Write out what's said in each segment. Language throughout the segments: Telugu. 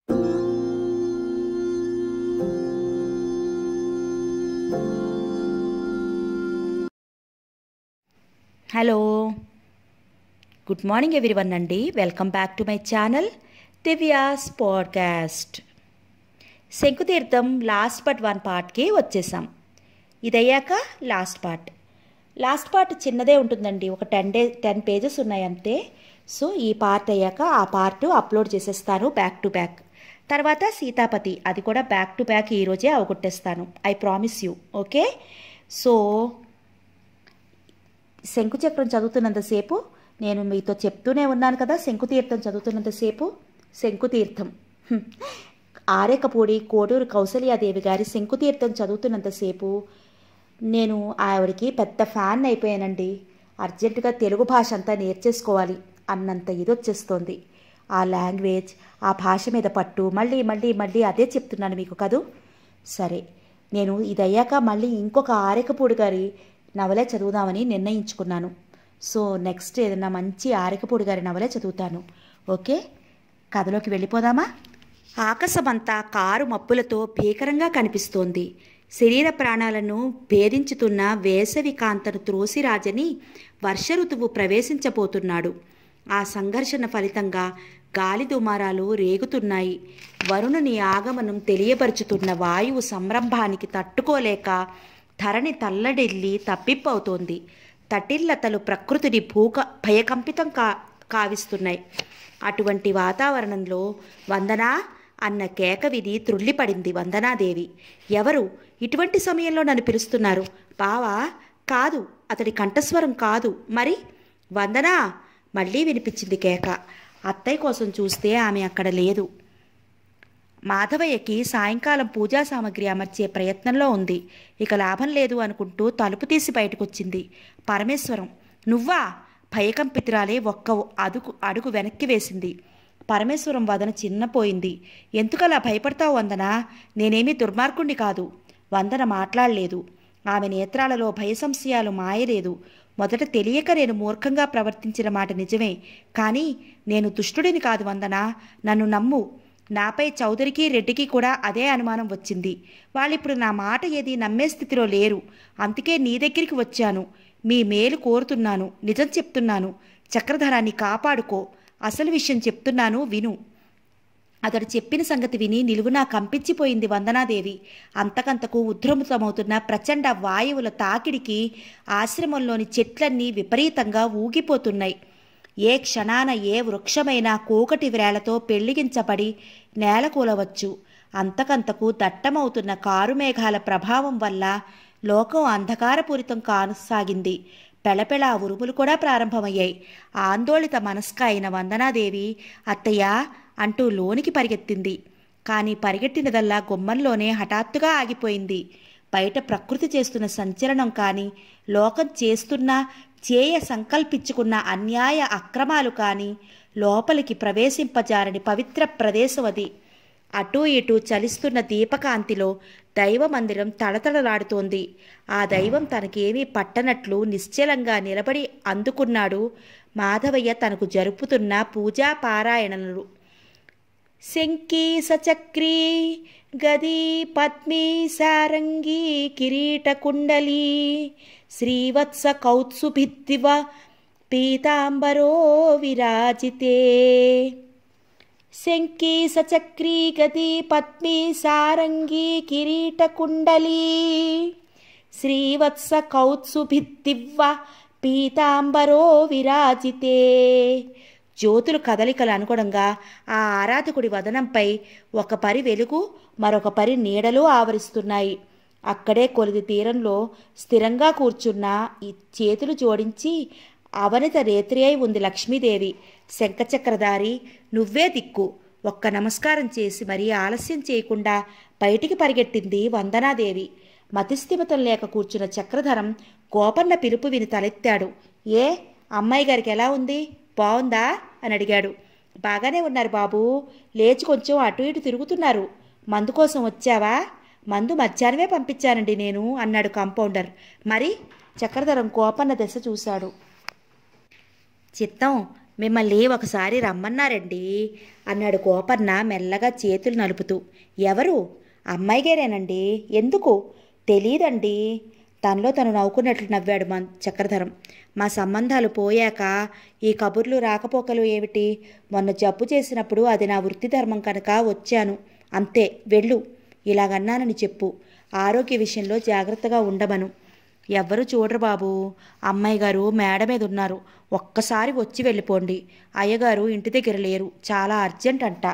హలో గుడ్ మార్నింగ్ ఎవ్రీవన్ అండి welcome back to my channel Divya's podcast Shankutirtham last part one పార్ట్కి వచ్చేసాం ఇదయ్యాక లాస్ట్ పార్ట్ లాస్ట్ పార్ట్ చిన్నదే ఉంటుందండి ఒక టెన్ డే టెన్ పేజెస్ ఉన్నాయి అంతే సో ఈ పార్ట్ అయ్యాక ఆ పార్ట్ అప్లోడ్ చేసేస్తాను బ్యాక్ టు బ్యాక్ తర్వాత సీతాపతి అది కూడా బ్యాక్ టు బ్యాక్ ఈరోజే అవగొట్టేస్తాను I promise you okay so Shankuchakram చదువుతున్నంతసేపు నేను మీతో చెప్తూనే ఉన్నాను కదా శంకుతీర్థం చదువుతున్నంతసేపు శంకుతీర్థం హ్మ్. ఆరేకపూడి కోడూరు కౌసల్యాదేవి గారి శంకుతీర్థం చదువుతున్నంతసేపు నేను ఆవిడకి పెద్ద ఫ్యాన్ అయిపోయానండి అర్జెంటుగా తెలుగు భాష అంతా నేర్చేసుకోవాలి అన్నంత ఇది వచ్చేస్తోంది ఆ లాంగ్వేజ్ ఆ భాష మీద పట్టు మళ్ళీ మళ్ళీ మళ్ళీ అదే చెప్తున్నాను మీకు కదూ సరే నేను ఇది అయ్యాక మళ్ళీ ఇంకొక ఆరేకపూడి గారి నవలే చదువుదామని నిర్ణయించుకున్నాను సో నెక్స్ట్ ఏదైనా మంచి ఆరేకపూడి గారి నవలే చదువుతాను ఓకే కథలోకి వెళ్ళిపోదామా ఆకాశమంతా కారు మబ్బులతో భీకరంగా కనిపిస్తోంది శరీర ప్రాణాలను భేదించుతున్న వేసవి కాంతను త్రోసిరాజని వర్ష ఋతువు ప్రవేశించబోతున్నాడు ఆ సంఘర్షణ ఫలితంగా గాలి దుమారాలు రేగుతున్నాయి వరుణుని ఆగమనం తెలియపరుచుతున్న వాయువు సంరంభానికి తట్టుకోలేక ధరణి తల్లడిల్లి తప్పిప్పవుతోంది తటిల్లతలు ప్రకృతిని భూక భయకంపితం కా కావిస్తున్నాయి అటువంటి వాతావరణంలో వందనా అన్న కేక విని త్రుళ్ళిపడింది వందనాదేవి ఎవరు ఇటువంటి సమయంలో నన్ను పిలుస్తున్నారు బావా కాదు అతడి కంఠస్వరం కాదు మరి వందనా మళ్ళీ వినిపించింది కేక అత్తయ్య కోసం చూస్తే ఆమె అక్కడ లేదు మాధవయ్యకి సాయంకాలం పూజా సామాగ్రి అమర్చే ప్రయత్నంలో ఉంది ఇక లాభం లేదు అనుకుంటూ తలుపు తీసి బయటకొచ్చింది పరమేశ్వరం నువ్వా భయకంపితురాలే ఒక్క అడుగు అడుగు వెనక్కి వేసింది పరమేశ్వరం వదన చిన్నపోయింది ఎందుకలా భయపడతావు వందన నేనేమీ దుర్మార్గుణ్ణి కాదు వందన మాట్లాడలేదు ఆమె నేత్రాలలో భయ సంశయాలు మాయలేదు మొదట తెలియక నేను మూర్ఖంగా ప్రవర్తించిన మాట నిజమే కానీ నేను దుష్టుడిని కాదు వందన నన్ను నమ్ము నాపై చౌదరికి రెడ్డికి కూడా అదే అనుమానం వచ్చింది వాళ్ళిప్పుడు నా మాట ఏది నమ్మే స్థితిలో లేరు అందుకే నీ దగ్గరికి వచ్చాను మీ మేలు కోరుతున్నాను నిజం చెప్తున్నాను చక్రధరాన్ని కాపాడుకో అసలు విషయం చెప్తున్నాను విను అతడు చెప్పిన సంగతి విని నిలువునా కంపించిపోయింది వందనాదేవి అంతకంతకు ఉద్ధృతమవుతున్న ప్రచండ వాయువుల తాకిడికి ఆశ్రమంలోని చెట్లన్నీ విపరీతంగా ఊగిపోతున్నాయి ఏ క్షణాన ఏ వృక్షమైనా కూకటి వ్రేళ్లతో పెళ్లిగించబడి నేలకూలవచ్చు అంతకంతకు దట్టమవుతున్న కారుమేఘాల ప్రభావం వల్ల లోకం అంధకారపూరితం కానసాగింది పెళపెళ ఉరుములు కూడా ప్రారంభమయ్యాయి ఆందోళిత మనస్క అయిన వందనాదేవి అత్తయ్య అంటూ లోనికి పరిగెత్తింది కానీ పరిగెట్టినదల్లా గుమ్మంలోనే హఠాత్తుగా ఆగిపోయింది బయట ప్రకృతి చేస్తున్న సంచలనం కానీ లోకం చేస్తున్న చేయ సంకల్పించుకున్న అన్యాయ అక్రమాలు కానీ లోపలికి ప్రవేశింపజారని పవిత్ర ప్రదేశం అది అటూ ఇటూ చలిస్తున్న దీపకాంతిలో దైవ మందిరం తడతడలాడుతోంది ఆ దైవం తనకేమీ పట్టనట్లు నిశ్చలంగా నిలబడి అందుకున్నాడు మాధవయ్య తనకు జరుపుతున్న పూజా పారాయణలు శంకీ సచక్రీ గది పద్మీ సారంగీ కిరీటకుండలీ శ్రీవత్స కౌత్సుభిద్దివ పీతాంబరో విరాజితే శంకీ సచక్రీ గది పద్మీ సారంగీ కిరీటకుండలీ శ్రీవత్స కౌత్సుభిద్దివ్వ పీతాంబరో విరాజితే జ్యోతులు కదలికలు అనుగుణంగా ఆ ఆరాధకుడి వదనంపై ఒక పరి వెలుగు మరొక పరి నీడలు ఆవరిస్తున్నాయి అక్కడే కొలిది తీరంలో స్థిరంగా కూర్చున్న ఈ చేతులు జోడించి అవనిత రేత్రి అయి ఉంది లక్ష్మీదేవి శంఖచక్రధారి నువ్వే దిక్కు ఒక్క నమస్కారం చేసి మరీ ఆలస్యం చేయకుండా బయటికి పరిగెట్టింది వందనాదేవి మతిస్థిమితం లేక కూర్చున్న చక్రధరం గోపన్న పిలుపు విని తలెత్తాడు ఏ అమ్మాయి గారికి ఎలా ఉంది బావుందా అని అడిగాడు బాగానే ఉన్నారు బాబు లేచి కొంచెం అటు ఇటు తిరుగుతున్నారు మందు కోసం వచ్చావా మందు మధ్యాహ్నమే పంపించానండి నేను అన్నాడు కాంపౌండర్ మరి చక్రధరం కోపన్న దశ చూశాడు చిత్తం మిమ్మల్ని ఒకసారి రమ్మన్నారండి అన్నాడు గోపన్న మెల్లగా చేతులు నలుపుతూ ఎవరు అమ్మాయి గారేనండి ఎందుకు తెలీదండి తనలో తను నవ్వుకున్నట్లు నవ్వాడు మన చక్రధరం మా సంబంధాలు పోయాక ఈ కబుర్లు రాకపోకలు ఏమిటి మొన్న జబ్బు చేసినప్పుడు అది నా వృత్తి ధర్మం కనుక వచ్చాను అంతే వెళ్ళు ఇలాగన్నానని చెప్పు ఆరోగ్య విషయంలో జాగ్రత్తగా ఉండమను ఎవ్వరు చూడరు బాబు అమ్మాయి గారు మేడ మీద ఉన్నారు ఒక్కసారి వచ్చి వెళ్ళిపోండి అయ్యగారు ఇంటి దగ్గర లేరు చాలా అర్జెంట్ అంట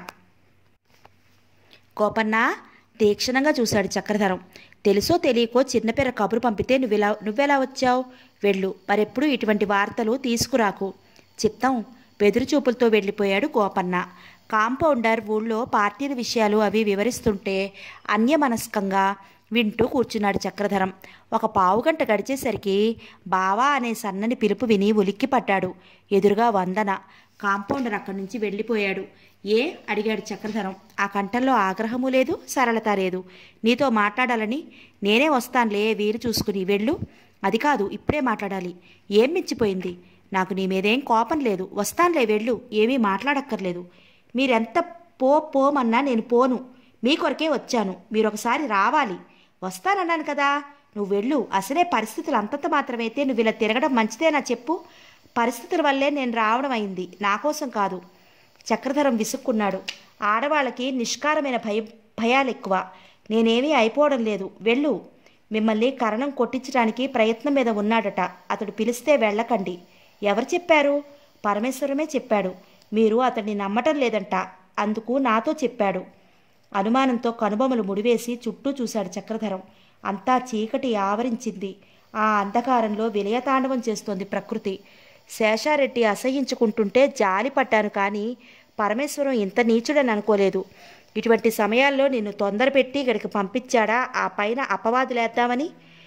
కోపన్న తీక్షణంగా చూశాడు చక్రధరం తెలుసో తెలియకో చిన్నపిల్ల కబురు పంపితే నువ్వెలా నువ్వెలా వచ్చావు వెళ్ళు మరెప్పుడు ఇటువంటి వార్తలు తీసుకురాకు చిత్తం బెదురుచూపులతో వెళ్ళిపోయాడు గోపన్న కాంపౌండర్ ఊళ్ళో పార్టీల విషయాలు అవి వివరిస్తుంటే అన్యమనస్కంగా వింటూ కూర్చున్నాడు చక్రధరం ఒక పావుగంట గడిచేసరికి బావా అనే సన్నని పిలుపు విని ఉలిక్కి పడ్డాడు ఎదురుగా వందన కాంపౌండర్ అక్కడి నుంచి వెళ్ళిపోయాడు ఏ అడిగాడు చక్రధరం ఆ కంఠంలో ఆగ్రహము లేదు సరళత లేదు నీతో మాట్లాడాలని నేనే వస్తానులే వీలు చూసుకుని వెళ్ళు అది కాదు ఇప్పుడే మాట్లాడాలి ఏం మించిపోయింది నాకు నీ మీదేం కోపం లేదు వస్తానులే వెళ్ళు ఏమీ మాట్లాడక్కర్లేదు మీరెంత పో పోమన్నా నేను పోను మీ కొరకే వచ్చాను మీరు ఒకసారి రావాలి వస్తానన్నాను కదా నువ్వు వెళ్ళు అసలే పరిస్థితులు అంతంత మాత్రమైతే నువ్వు ఇలా తిరగడం మంచిదేనా చెప్పు పరిస్థితుల వల్లే నేను రావడం అయింది నా కోసం కాదు చక్రధరం విసుక్కున్నాడు ఆడవాళ్ళకి నిష్కారమైన భయ భయాలు ఎక్కువ నేనేమీ అయిపోవడం లేదు వెళ్ళు మిమ్మల్ని కరణం కొట్టించడానికి ప్రయత్నం మీద ఉన్నాడట అతడు పిలిస్తే వెళ్ళకండి ఎవరు చెప్పారు పరమేశ్వరమే చెప్పాడు మీరు అతన్ని నమ్మటం లేదంట అందుకు నాతో చెప్పాడు అనుమానంతో కనుబొమలు ముడివేసి చుట్టూ చూశాడు చక్రధరం అంతా చీకటి ఆవరించింది ఆ అంధకారంలో విలయతాండవం చేస్తోంది ప్రకృతి శేషారెడ్డి అసహించుకుంటుంటే జాలి పడ్డాను కానీ పరమేశ్వరం ఇంత నీచుడని అనుకోలేదు ఇటువంటి సమయాల్లో నిన్ను తొందరపెట్టి ఇక్కడికి పంపించాడా ఆ పైన అపవాదులేద్దామని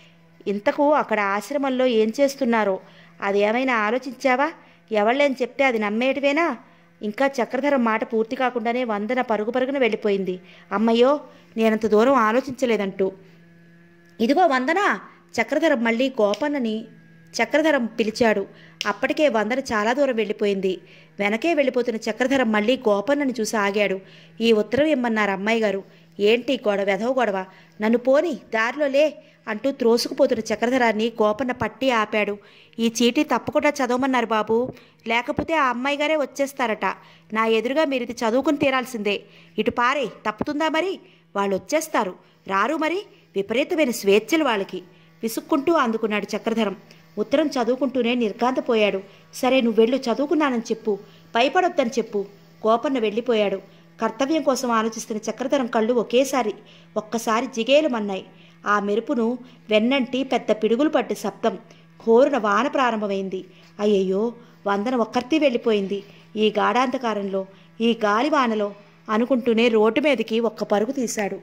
ఇంతకు అక్కడ ఆశ్రమంలో ఏం చేస్తున్నారో అది ఏమైనా ఆలోచించావా ఎవళ్ళేని చెప్తే అది నమ్మేటివేనా ఇంకా చక్రధరం మాట పూర్తి కాకుండానే వందన పరుగు పరుగున వెళ్ళిపోయింది అమ్మయ్యో నేనంత దూరం ఆలోచించలేదంటూ ఇదిగో వందన చక్రధరం మళ్ళీ గోపన్నని చక్రధరం పిలిచాడు అప్పటికే వందన చాలా దూరం వెళ్ళిపోయింది వెనకే వెళ్ళిపోతున్న చక్రధరం మళ్ళీ గోపన్నని చూసి ఆగాడు ఈ ఉత్తరం ఇమ్మన్నారు అమ్మాయి గారు ఏంటి గొడవ వెధవ గొడవ నన్ను పోని దారిలో లే అంటూ త్రోసుకుపోతున్న చక్రధరాన్ని గోపన్న పట్టి ఆపాడు ఈ చీటీ తప్పకుండా చదవమన్నారు బాబు లేకపోతే ఆ అమ్మాయి గారే వచ్చేస్తారట నా ఎదురుగా మీరు ఇది చదువుకుని తీరాల్సిందే ఇటు పారే తప్పుతుందా మరి వాళ్ళు వచ్చేస్తారు రారు మరి విపరీతమైన స్వేచ్ఛలు వాళ్ళకి విసుక్కుంటూ అందుకున్నాడు చక్రధరం ఉత్తరం చదువుకుంటూనే నిర్గాంతపోయాడు సరే నువ్వు వెళ్ళు చదువుకున్నానని చెప్పు భయపడొద్దని చెప్పు గోపన్న వెళ్ళిపోయాడు కర్తవ్యం కోసం ఆలోచిస్తున్న చక్రధరం కళ్ళు ఒకేసారి ఒక్కసారి జిగేలుమన్నాయి ఆ మెరుపును వెన్నంటి పెద్ద పిడుగులు పడ్డ శబ్దం కోరున వాన ప్రారంభమైంది అయ్యయ్యో వందన ఒక్కర్తీ వెళ్ళిపోయింది ఈ గాఢాంధకారంలో ఈ గాలివానలో అనుకుంటూనే రోడ్డు మీదకి ఒక్క పరుగు తీశాడు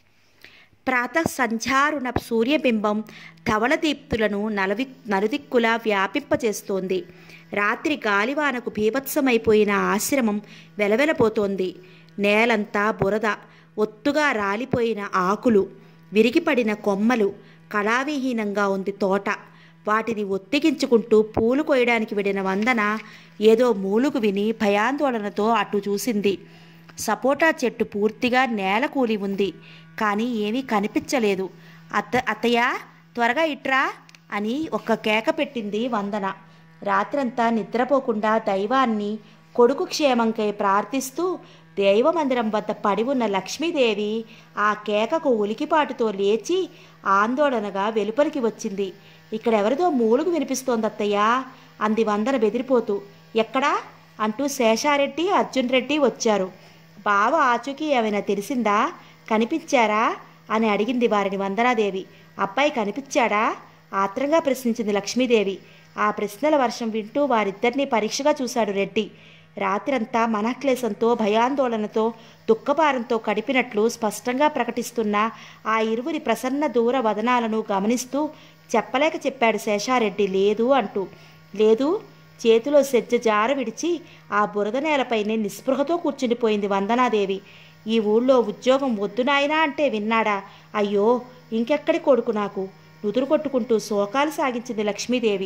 ప్రాతః సంధ్యారుణ సూర్యబింబం ధవళదీప్తులను నలవి నలుదిక్కులా వ్యాపింపచేస్తోంది రాత్రి గాలివానకు బీభత్సమైపోయిన ఆశ్రమం వెలవెలపోతోంది నేలంతా బురద ఒత్తుగా రాలిపోయిన ఆకులు విరిగిపడిన కొమ్మలు కళావిహీనంగా ఉంది తోట వాటిని ఒత్తిగించుకుంటూ పూలు కోయడానికి వెళ్ళిన వందన ఏదో మూలుగు విని భయాందోళనతో అటు చూసింది సపోటా చెట్టు పూర్తిగా నేల కూలి ఉంది కానీ ఏమీ కనిపించలేదు అత్త అత్తయ్య త్వరగా ఇట్రా అని ఒక్క కేక పెట్టింది వందన రాత్రంతా నిద్రపోకుండా దైవాన్ని కొడుకు క్షేమంకై ప్రార్థిస్తూ దైవమందిరం వద్ద పడి ఉన్న లక్ష్మీదేవి ఆ కేకకు ఉలికిపాటుతో లేచి ఆందోళనగా వెలుపలికి వచ్చింది ఇక్కడెవరిదో మూలుగు వినిపిస్తోంది అత్తయ్య అంది వందన బెదిరిపోతూ ఎక్కడా అంటూ శేషారెడ్డి అర్జున్ రెడ్డి వచ్చారు బావ ఆచూకీ ఏమైనా తెలిసిందా కనిపించారా అని అడిగింది వారిని వందనాదేవి అబ్బాయి కనిపించాడా ఆత్రంగా ప్రశ్నించింది లక్ష్మీదేవి ఆ ప్రశ్నల వర్షం వింటూ వారిద్దరినీ పరీక్షగా చూశాడు రెడ్డి రాత్రంతా మనక్లేశంతో భయాందోళనతో దుఃఖభారంతో గడిపినట్లు స్పష్టంగా ప్రకటిస్తున్న ఆ ఇరువురి ప్రసన్న దూర వదనాలను గమనిస్తూ చెప్పలేక చెప్పాడు శేషారెడ్డి లేదు అంటూ లేదు చేతిలో సెజ్జ జార విడిచి ఆ బురద నేలపైనే నిస్పృహతో కూర్చుండిపోయింది వందనాదేవి ఈ ఊళ్ళో ఉద్యోగం వద్దు నాయనా అంటే విన్నాడా అయ్యో ఇంకెక్కడి కొడుకు నాకు నుదురు కొట్టుకుంటూ శోకాలు సాగించింది లక్ష్మీదేవి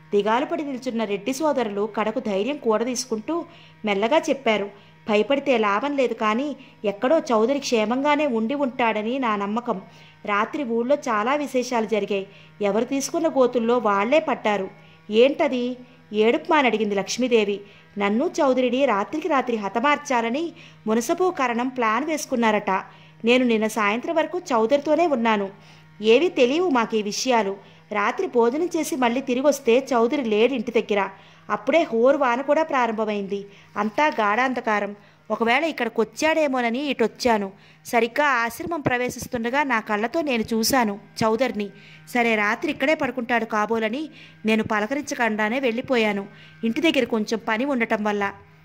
దిగాలుపడి నిల్చున్న రెడ్డి సోదరులు కడకు ధైర్యం కూడదీసుకుంటూ మెల్లగా చెప్పారు భయపడితే లాభం లేదు కానీ ఎక్కడో చౌదరి క్షేమంగానే ఉండి ఉంటాడని నా నమ్మకం రాత్రి ఊళ్ళో చాలా విశేషాలు జరిగాయి ఎవరు తీసుకున్న గోతుల్లో వాళ్లే పట్టారు ఏంటది ఏడుపు మానడిగింది లక్ష్మీదేవి నన్ను చౌదరిని రాత్రికి రాత్రి హతమార్చాలని మునసపు కరణం ప్లాన్ వేసుకున్నారట నేను నిన్న సాయంత్రం వరకు చౌదరితోనే ఉన్నాను ఏవీ తెలియవు మాకు ఈ విషయాలు రాత్రి భోజనం చేసి మళ్ళీ తిరిగి వస్తే చౌదరి లేడు ఇంటి దగ్గర అప్పుడే హోరు వాన కూడా ప్రారంభమైంది అంతా గాఢాంధకారం ఒకవేళ ఇక్కడికి వచ్చాడేమోనని ఇటొచ్చాను సరిగ్గా ఆశ్రమం ప్రవేశిస్తుండగా నా కళ్ళతో నేను చూశాను చౌదరిని సరే రాత్రి ఇక్కడే పడుకుంటాడు కాబోలని నేను పలకరించకుండానే వెళ్ళిపోయాను ఇంటి దగ్గర కొంచెం పని ఉండటం వల్ల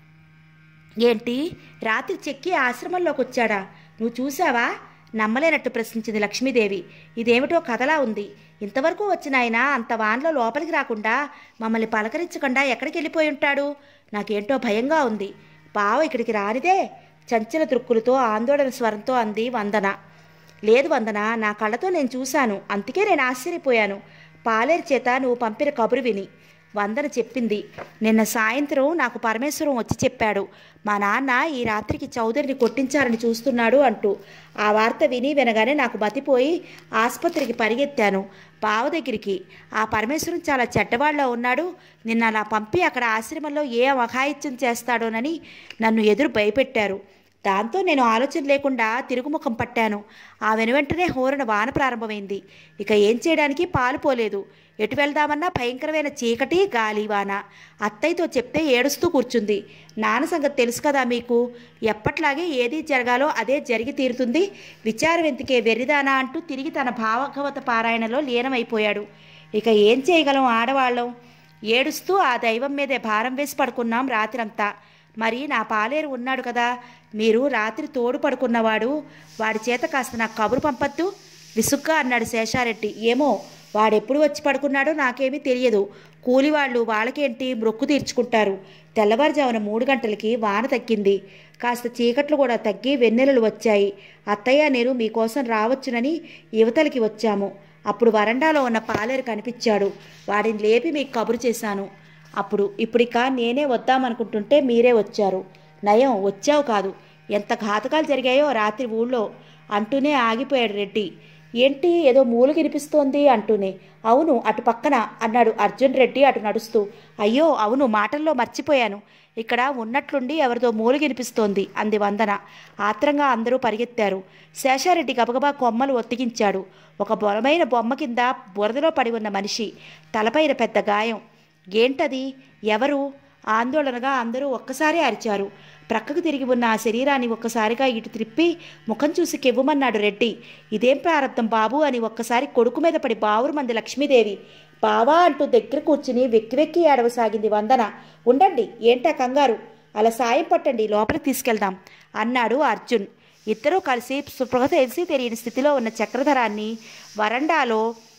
ఏంటి రాత్రి చెక్కి ఆశ్రమంలోకి వచ్చాడా నువ్వు చూసావా నమ్మలేనట్టు ప్రశ్నించింది లక్ష్మీదేవి ఇదేమిటో కథలా ఉంది ఇంతవరకు వచ్చిన ఆయన అంత వాన్లో లోపలికి రాకుండా మమ్మల్ని పలకరించకుండా ఎక్కడికి వెళ్ళిపోయి ఉంటాడు నాకేంటో భయంగా ఉంది బావ ఇక్కడికి రానిదే చంచల దృక్కులతో ఆందోళన స్వరంతో అంది వందన లేదు వందన నా కళ్ళతో నేను చూశాను అందుకే నేను ఆశ్చర్యపోయాను పాలేరు చేత నువ్వు పంపిన కబురు విని వందన చెప్పింది నిన్న సాయంత్రం నాకు పరమేశ్వరం వచ్చి చెప్పాడు మా నాన్న ఈ రాత్రికి చౌదరిని కొట్టించారని చూస్తున్నాడు అంటూ ఆ వార్త విని వినగానే నాకు మతిపోయి ఆసుపత్రికి పరిగెత్తాను బావ దగ్గరికి ఆ పరమేశ్వరం చాలా చెడ్డవాళ్ళ ఉన్నాడు నిన్న అలా పంపి అక్కడ ఆశ్రమంలో ఏ అఘాయిత్యం చేస్తాడోనని నన్ను ఎదురు భయపెట్టారు దాంతో నేను ఆలోచన లేకుండా తిరుగుముఖం పట్టాను ఆ వెనువెంటనే హోరణ వాన ప్రారంభమైంది ఇక ఏం చేయడానికి పాలు పోలేదు ఎటు వెళ్దామన్నా భయంకరమైన చీకటి గాలి వాన అత్తయ్యతో చెప్తే ఏడుస్తూ కూర్చుంది నాన్న సంగతి తెలుసు కదా మీకు ఎప్పట్లాగే ఏది జరగాలో అదే జరిగి తీరుతుంది విచారం ఎందుకే వెర్రిదానా అంటూ తిరిగి తన భావగవత పారాయణలో లీనమైపోయాడు ఇక ఏం చేయగలం ఆడవాళ్ళం ఏడుస్తూ ఆ దైవం మీదే భారం వేసి పడుకున్నాం రాత్రంతా మరి నా పాలేరు ఉన్నాడు కదా మీరు రాత్రి తోడు పడుకున్నవాడు వాడి చేత కాస్త నాకు కబురు పంపద్దు విసుగ్గా అన్నాడు శేషారెడ్డి ఏమో వాడెప్పుడు వచ్చి పడుకున్నాడో నాకేమీ తెలియదు కూలివాళ్ళు వాళ్ళకేంటి మొక్కు తీర్చుకుంటారు తెల్లవారుజామున మూడు గంటలకి వాన తగ్గింది కాస్త చీకట్లు కూడా తగ్గి వెన్నెలలు వచ్చాయి అత్తయ్య నేను మీకోసం రావచ్చునని యువతలకి వచ్చాము అప్పుడు వరండాలో ఉన్న పాలేరు కనిపించాడు వాడిని లేపి మీకు కబురు చేశాను అప్పుడు ఇప్పుడిక నేనే వద్దామనుకుంటుంటే మీరే వచ్చారు నయం వచ్చావు కాదు ఎంత ఘాతకాలు జరిగాయో రాత్రి ఊళ్ళో అంటూనే ఆగిపోయాడు రెడ్డి ఏంటి ఏదో మూలు వినిపిస్తోంది అంటూనే అవును అటు పక్కన అన్నాడు అర్జున్ రెడ్డి అటు నడుస్తూ అయ్యో అవును మాటల్లో మర్చిపోయాను ఇక్కడ ఉన్నట్లుండి ఎవరిదో మూలు వినిపిస్తోంది అంది వందన ఆత్రంగా అందరూ పరిగెత్తారు శేషారెడ్డి గబగబా కొమ్మలు ఒత్తిగించాడు ఒక బలమైన బొమ్మ కింద బురదలో పడి ఉన్న మనిషి తలపైన పెద్ద గాయం ఏంటది ఎవరు ఆందోళనగా అందరూ ఒక్కసారి అరిచారు ప్రక్కకు తిరిగి ఉన్న ఆ శరీరాన్ని ఒక్కసారిగా ఇటు త్రిప్పి ముఖం చూసి కెవ్వమన్నాడు రెడ్డి ఇదేం ప్రారంధం బాబు అని ఒక్కసారి కొడుకు మీద పడి బావురు మంది లక్ష్మీదేవి బావా అంటూ దగ్గర కూర్చుని వెక్కి వెక్కి ఏడవసాగింది వందన ఉండండి ఏంటా కంగారు అలా సాయం పట్టండి లోపలికి తీసుకెళ్దాం అన్నాడు అర్జున్ ఇద్దరూ కలిసి శుభ్రత తెలిసి తెలియని స్థితిలో ఉన్న చక్రధరాన్ని వరండాలో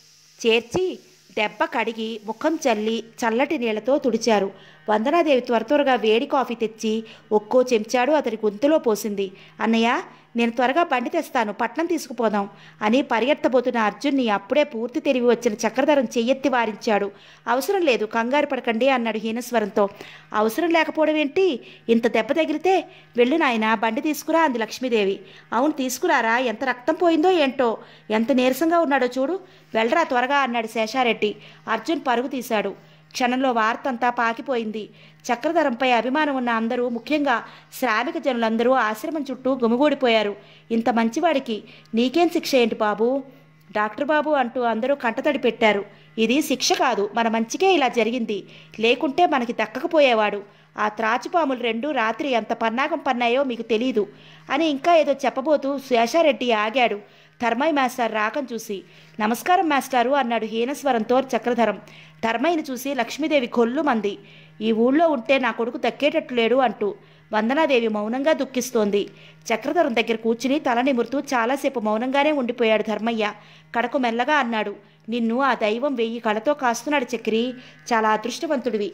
చేర్చి దెబ్బ కడిగి ముఖం చల్లి చల్లటి నీళ్లతో తుడిచారు వందనాదేవి త్వర త్వరగా వేడి కాఫీ తెచ్చి ఒక్కో చెంచాడు అతని గొంతులో పోసింది అన్నయ్య నేను త్వరగా బండి తెస్తాను పట్నం తీసుకుపోదాం అని పరిగెత్తబోతున్న అర్జున్ని అప్పుడే పూర్తి తెలివి వచ్చిన చక్రధరం చెయ్యెత్తి వారించాడు అవసరం లేదు కంగారు పడకండి అన్నాడు హీనస్వరంతో అవసరం లేకపోవడం ఏంటి ఇంత దెబ్బ తగిలితే వెళ్ళు నాయన బండి తీసుకురా అంది లక్ష్మీదేవి అవును తీసుకురారా ఎంత రక్తం పోయిందో ఏంటో ఎంత నీరసంగా ఉన్నాడో చూడు వెళ్ళరా త్వరగా అన్నాడు శేషారెడ్డి అర్జున్ పరుగు తీశాడు క్షణంలో వార్తంతా పాకిపోయింది చక్రధరంపై అభిమానం ఉన్న అందరూ ముఖ్యంగా శ్రామిక జనులందరూ ఆశ్రమం చుట్టూ గుమిగూడిపోయారు ఇంత మంచివాడికి నీకేం శిక్ష ఏంటి బాబు డాక్టర్ బాబు అంటూ అందరూ కంటతడి పెట్టారు ఇది శిక్ష కాదు మన మంచికే ఇలా జరిగింది లేకుంటే మనకి దక్కకపోయేవాడు ఆ త్రాచుపాములు రెండు రాత్రి ఎంత పన్నాగం పన్నాయో మీకు తెలీదు అని ఇంకా ఏదో చెప్పబోతూ శేషారెడ్డి ఆగాడు ధర్మయ్య మాస్టర్ రాకం చూసి నమస్కారం మాస్టారు అన్నాడు హీనస్వరంతో చక్రధరం ధర్మయ్యని చూసి లక్ష్మీదేవి మంది ఈ ఊళ్ళో ఉంటే నా కొడుకు దక్కేటట్టు లేడు అంటూ వందనాదేవి మౌనంగా దుఃఖిస్తోంది చక్రధరం దగ్గర కూర్చుని తల నిమురుతూ చాలాసేపు మౌనంగానే ఉండిపోయాడు ధర్మయ్య కడకు మెల్లగా అన్నాడు నిన్ను ఆ దైవం వెయ్యి కళతో కాస్తున్నాడు చక్రి చాలా అదృష్టవంతుడివి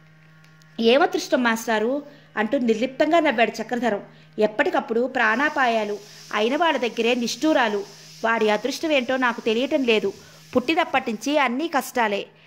ఏమదృష్టం మాస్టారు అంటూ నిర్లిప్తంగా నవ్వాడు చక్రధరం ఎప్పటికప్పుడు ప్రాణాపాయాలు అయిన వాళ్ళ దగ్గరే నిష్ఠూరాలు వాడి అదృష్టం ఏంటో నాకు తెలియటం లేదు పుట్టినప్పటి నుంచి అన్నీ కష్టాలే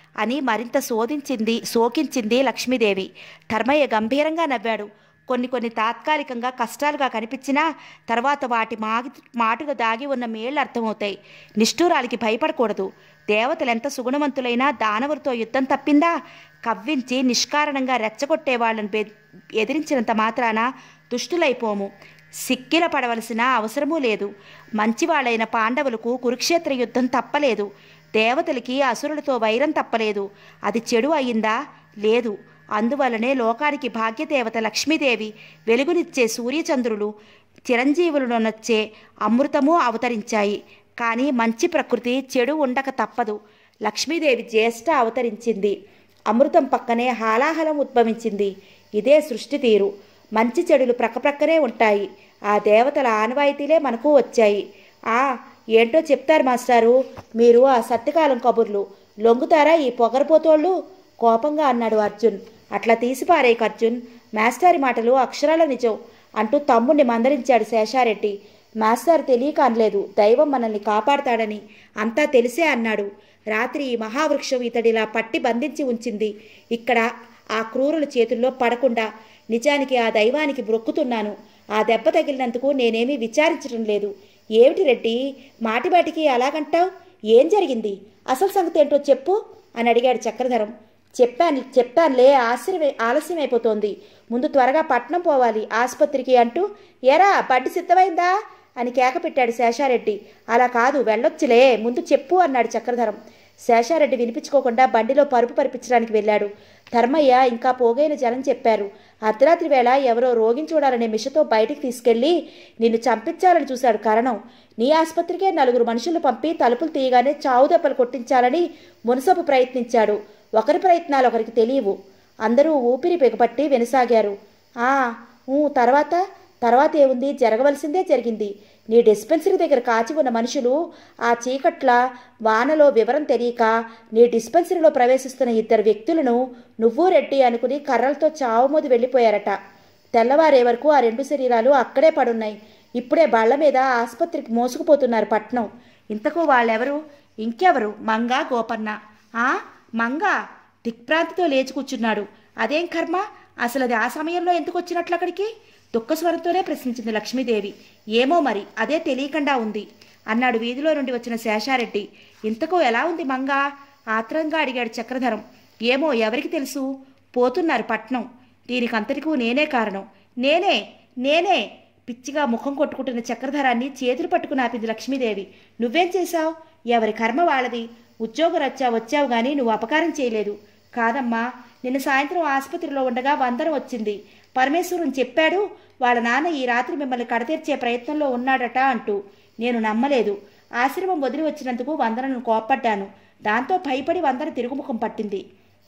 అని మరింత శోధించింది శోకించింది లక్ష్మీదేవి ధర్మయ్య గంభీరంగా నవ్వాడు కొన్ని కొన్ని తాత్కాలికంగా కష్టాలుగా కనిపించినా తర్వాత వాటి మాగి మాటుగా దాగి ఉన్న మేళ్ళు అర్థమవుతాయి నిష్ఠూరాలకి భయపడకూడదు దేవతలు ఎంత సుగుణవంతులైనా దానవులతో యుద్ధం తప్పిందా కవ్వించి నిష్కారణంగా రెచ్చగొట్టే వాళ్ళని బె ఎదిరించినంత మాత్రాన దుష్టులైపోము సిక్కిల పడవలసిన అవసరమూ లేదు మంచివాళ్ళైన పాండవులకు కురుక్షేత్ర యుద్ధం తప్పలేదు దేవతలకి అసురులతో వైరం తప్పలేదు అది చెడు అయిందా లేదు అందువలనే లోకానికి భాగ్యదేవత లక్ష్మీదేవి వెలుగునిచ్చే సూర్యచంద్రులు చిరంజీవులను నచ్చే అమృతము అవతరించాయి కానీ మంచి ప్రకృతి చెడు ఉండక తప్పదు లక్ష్మీదేవి జ్యేష్ఠ అవతరించింది అమృతం పక్కనే హాలాహలం ఉద్భవించింది ఇదే సృష్టి తీరు మంచి చెడులు ప్రక్కప్రక్కనే ఉంటాయి ఆ దేవతల ఆనవాయితీలే మనకు వచ్చాయి ఆ ఏంటో చెప్తారు మాస్టారు మీరు ఆ సత్యకాలం కబుర్లు లొంగుతారా ఈ పొగరపోతోళ్ళు కోపంగా అన్నాడు అర్జున్ అట్లా తీసిపారేయకు అర్జున్ మాస్టారి మాటలు అక్షరాల నిజం అంటూ తమ్ముణ్ణి మందలించాడు శేషారెడ్డి మాస్టర్ తెలియక అనలేదు దైవం మనల్ని కాపాడతాడని అంతా తెలిసే అన్నాడు రాత్రి ఈ మహావృక్షం ఇతడిలా పట్టి బంధించి ఉంచింది ఇక్కడ ఆ క్రూరుల చేతుల్లో పడకుండా నిజానికి ఆ దైవానికి బ్రొక్కుతున్నాను ఆ దెబ్బ తగిలినందుకు నేనేమీ విచారించడం లేదు ఏమిటి రెడ్డి మాటిమాటికి అలాగంటావు ఏం జరిగింది అసలు సంగతి ఏంటో చెప్పు అని అడిగాడు చక్రధరం చెప్పాను చెప్తానులే ఆశ్చర్య ఆలస్యం అయిపోతోంది ముందు త్వరగా పట్నం పోవాలి ఆసుపత్రికి అంటూ ఎరా బండి సిద్ధమైందా అని కేక పెట్టాడు శేషారెడ్డి అలా కాదు వెళ్ళొచ్చులే ముందు చెప్పు అన్నాడు చక్రధరం శేషారెడ్డి వినిపించుకోకుండా బండిలో పరుపు పరిపించడానికి వెళ్ళాడు ధర్మయ్య ఇంకా పోగైన జనం చెప్పారు అర్ధరాత్రి వేళ ఎవరో రోగిని చూడాలనే మిషతో బయటికి తీసుకెళ్లి నిన్ను చంపించాలని చూశాడు కరణం నీ ఆసుపత్రికే నలుగురు మనుషులు పంపి తలుపులు తీయగానే చావు దెబ్బలు కొట్టించాలని మునసపు ప్రయత్నించాడు ఒకరి ప్రయత్నాలు ఒకరికి తెలియవు అందరూ ఊపిరి బిగపట్టి వినసాగారు ఆ ఊ తర్వాత తర్వాత ఏముంది జరగవలసిందే జరిగింది నీ డిస్పెన్సరీ దగ్గర కాచి ఉన్న మనుషులు ఆ చీకట్ల వానలో వివరం తెలియక నీ డిస్పెన్సరీలో ప్రవేశిస్తున్న ఇద్దరు వ్యక్తులను నువ్వు రెడ్డి అనుకుని కర్రలతో చావుమోది వెళ్ళిపోయారట తెల్లవారే వరకు ఆ రెండు శరీరాలు అక్కడే పడున్నాయి ఇప్పుడే బళ్ళ మీద ఆసుపత్రికి మోసుకుపోతున్నారు పట్నం ఇంతకు వాళ్ళెవరు ఇంకెవరు మంగ గోపన్న ఆ మంగ దిక్ప్రాంతితో లేచి కూర్చున్నాడు అదేం కర్మ అసలు అది ఆ సమయంలో ఎందుకు వచ్చినట్లు అక్కడికి దుఃఖస్వరంతోనే ప్రశ్నించింది లక్ష్మీదేవి ఏమో మరి అదే తెలియకుండా ఉంది అన్నాడు వీధిలో నుండి వచ్చిన శేషారెడ్డి ఇంతకు ఎలా ఉంది మంగ ఆత్రంగా అడిగాడు చక్రధరం ఏమో ఎవరికి తెలుసు పోతున్నారు పట్నం దీనికంతటికూ నేనే కారణం నేనే నేనే పిచ్చిగా ముఖం కొట్టుకుంటున్న చక్రధరాన్ని చేతులు పట్టుకుని ఆపింది లక్ష్మీదేవి నువ్వేం చేశావు ఎవరి కర్మ వాళ్ళది ఉద్యోగం వచ్చా వచ్చావు గాని నువ్వు అపకారం చేయలేదు కాదమ్మా నిన్న సాయంత్రం ఆసుపత్రిలో ఉండగా వందనం వచ్చింది పరమేశ్వరుని చెప్పాడు వాళ్ళ నాన్న ఈ రాత్రి మిమ్మల్ని కడతీర్చే ప్రయత్నంలో ఉన్నాడట అంటూ నేను నమ్మలేదు ఆశ్రమం వదిలి వచ్చినందుకు వందనను కోప్పడ్డాను దాంతో భయపడి వందన తిరుగుముఖం పట్టింది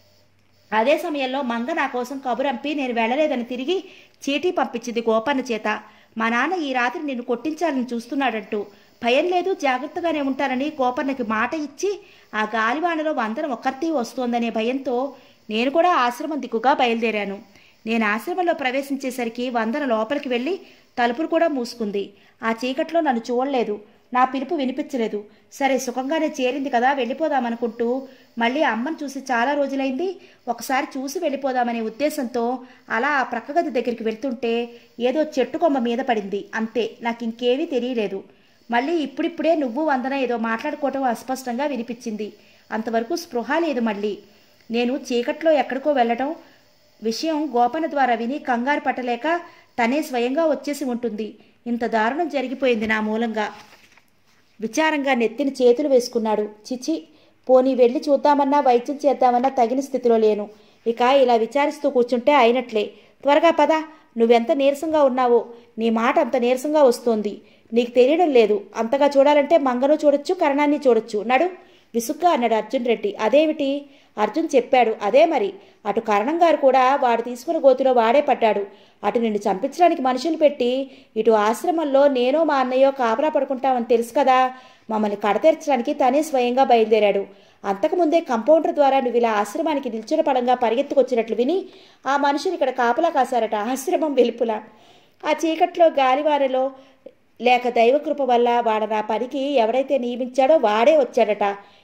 అదే సమయంలో మంగ నా కోసం కబురంపి నేను వెళ్ళలేదని తిరిగి చీటీ పంపించింది గోపన్న చేత మా నాన్న ఈ రాత్రి నిన్ను కొట్టించాలని చూస్తున్నాడంటూ భయం లేదు జాగ్రత్తగానే ఉంటానని గోపన్నకి మాట ఇచ్చి ఆ గాలివానలో వందనం ఒక్కర్తీ వస్తోందనే భయంతో నేను కూడా ఆశ్రమం దిక్కుగా బయలుదేరాను నేను ఆశ్రమంలో ప్రవేశించేసరికి వందన లోపలికి వెళ్ళి తలుపులు కూడా మూసుకుంది ఆ చీకట్లో నన్ను చూడలేదు నా పిలుపు వినిపించలేదు సరే సుఖంగానే చేరింది కదా వెళ్ళిపోదామనుకుంటూ మళ్ళీ అమ్మని చూసి చాలా రోజులైంది ఒకసారి చూసి వెళ్ళిపోదామనే ఉద్దేశంతో అలా ఆ ప్రక్కగది దగ్గరికి వెళ్తుంటే ఏదో చెట్టు కొమ్మ మీద పడింది అంతే నాకు ఇంకేమీ తెలియలేదు మళ్ళీ ఇప్పుడిప్పుడే నువ్వు వందన ఏదో మాట్లాడుకోవటం అస్పష్టంగా వినిపించింది అంతవరకు స్పృహ లేదు మళ్ళీ నేను చీకట్లో ఎక్కడికో వెళ్ళటం విషయం గోపన ద్వారా విని కంగారు పట్టలేక తనే స్వయంగా వచ్చేసి ఉంటుంది ఇంత దారుణం జరిగిపోయింది నా మూలంగా విచారంగా నెత్తిన చేతులు వేసుకున్నాడు చిచి పోనీ వెళ్ళి చూద్దామన్నా వైద్యం చేద్దామన్నా తగిన స్థితిలో లేను ఇక ఇలా విచారిస్తూ కూర్చుంటే అయినట్లే త్వరగా పద నువ్వెంత నీరసంగా ఉన్నావో నీ మాట అంత నీరసంగా వస్తోంది నీకు తెలియడం లేదు అంతగా చూడాలంటే మంగను చూడొచ్చు కరణాన్ని చూడొచ్చు నడు విసుగ్గా అన్నాడు అర్జున్ రెడ్డి అదేమిటి అర్జున్ చెప్పాడు అదే మరి అటు కరణం గారు కూడా వాడు తీసుకున్న గోతిలో వాడే పడ్డాడు అటు నిన్ను చంపించడానికి మనుషులు పెట్టి ఇటు ఆశ్రమంలో నేను మా అన్నయ్యో కాపలా పడుకుంటామని తెలుసు కదా మమ్మల్ని కడతెరచడానికి తనే స్వయంగా బయలుదేరాడు అంతకుముందే కంపౌండర్ ద్వారా నువ్వు ఇలా ఆశ్రమానికి నిల్చున్న పడంగా పరిగెత్తుకొచ్చినట్లు విని ఆ మనుషులు ఇక్కడ కాపలా కాశారట ఆశ్రమం వెలుపుల ఆ చీకట్లో గాలివారలో లేక దైవకృప వల్ల వాడు నా పనికి ఎవడైతే నియమించాడో వాడే వచ్చాడట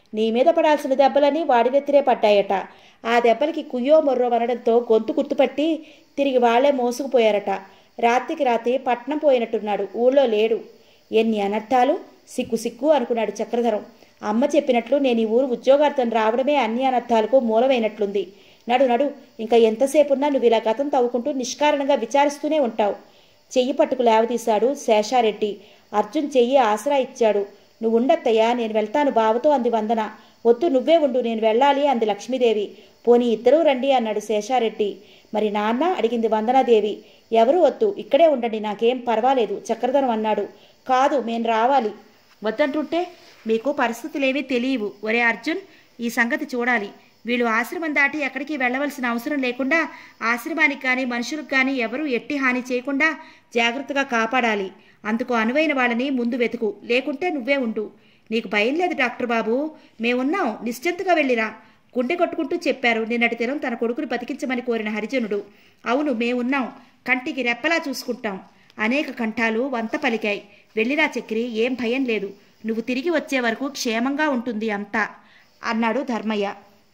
నీ మీద పడాల్సిన దెబ్బలని వాడి నెత్తినే పడ్డాయట ఆ దెబ్బలకి కుయ్యో మొర్రో అనడంతో గొంతు గుర్తుపట్టి తిరిగి వాళ్లే మోసుకుపోయారట రాత్రికి రాత్రి పట్నం పోయినట్టున్నాడు ఊళ్ళో లేడు ఎన్ని అనర్థాలు సిగ్గు సిగ్గు అనుకున్నాడు చక్రధరం అమ్మ చెప్పినట్లు నేను ఈ ఊరు ఉద్యోగార్థం రావడమే అన్ని అనర్థాలకు మూలమైనట్లుంది నడు నడు ఇంకా ఎంతసేపున్నా నువ్వు ఇలా గతం తవ్వుకుంటూ నిష్కారణంగా విచారిస్తూనే ఉంటావు చెయ్యి పట్టుకు లేవదీశాడు శేషారెడ్డి అర్జున్ చెయ్యి ఆసరా ఇచ్చాడు నువ్వు ఉండత్తయ్యా నేను వెళ్తాను బావతో అంది వందన వద్దు నువ్వే ఉండు నేను వెళ్ళాలి అంది లక్ష్మీదేవి పోనీ ఇద్దరూ రండి అన్నాడు శేషారెడ్డి మరి నాన్న అడిగింది వందనాదేవి ఎవరు వద్దు ఇక్కడే ఉండండి నాకేం పర్వాలేదు చక్రధరం అన్నాడు కాదు మేం రావాలి వద్దంటుంటే మీకు పరిస్థితులేమీ తెలియవు ఒరే అర్జున్ ఈ సంగతి చూడాలి వీళ్ళు ఆశ్రమం దాటి ఎక్కడికి వెళ్ళవలసిన అవసరం లేకుండా ఆశ్రమానికి కానీ మనుషులకు కానీ ఎవరూ ఎట్టి హాని చేయకుండా జాగ్రత్తగా కాపాడాలి అందుకు అనువైన వాళ్ళని ముందు వెతుకు లేకుంటే నువ్వే ఉండు నీకు భయం లేదు డాక్టర్ బాబు మేమున్నాం నిశ్చింతగా వెళ్ళిరా గుండె కొట్టుకుంటూ చెప్పారు నిన్నటి దినం తన కొడుకుని బతికించమని కోరిన హరిజనుడు అవును మేమున్నాం కంటికి రెప్పలా చూసుకుంటాం అనేక కంఠాలు వంత పలికాయి వెళ్ళిరా చక్రి ఏం భయం లేదు నువ్వు తిరిగి వచ్చే వరకు క్షేమంగా ఉంటుంది అంతా అన్నాడు ధర్మయ్య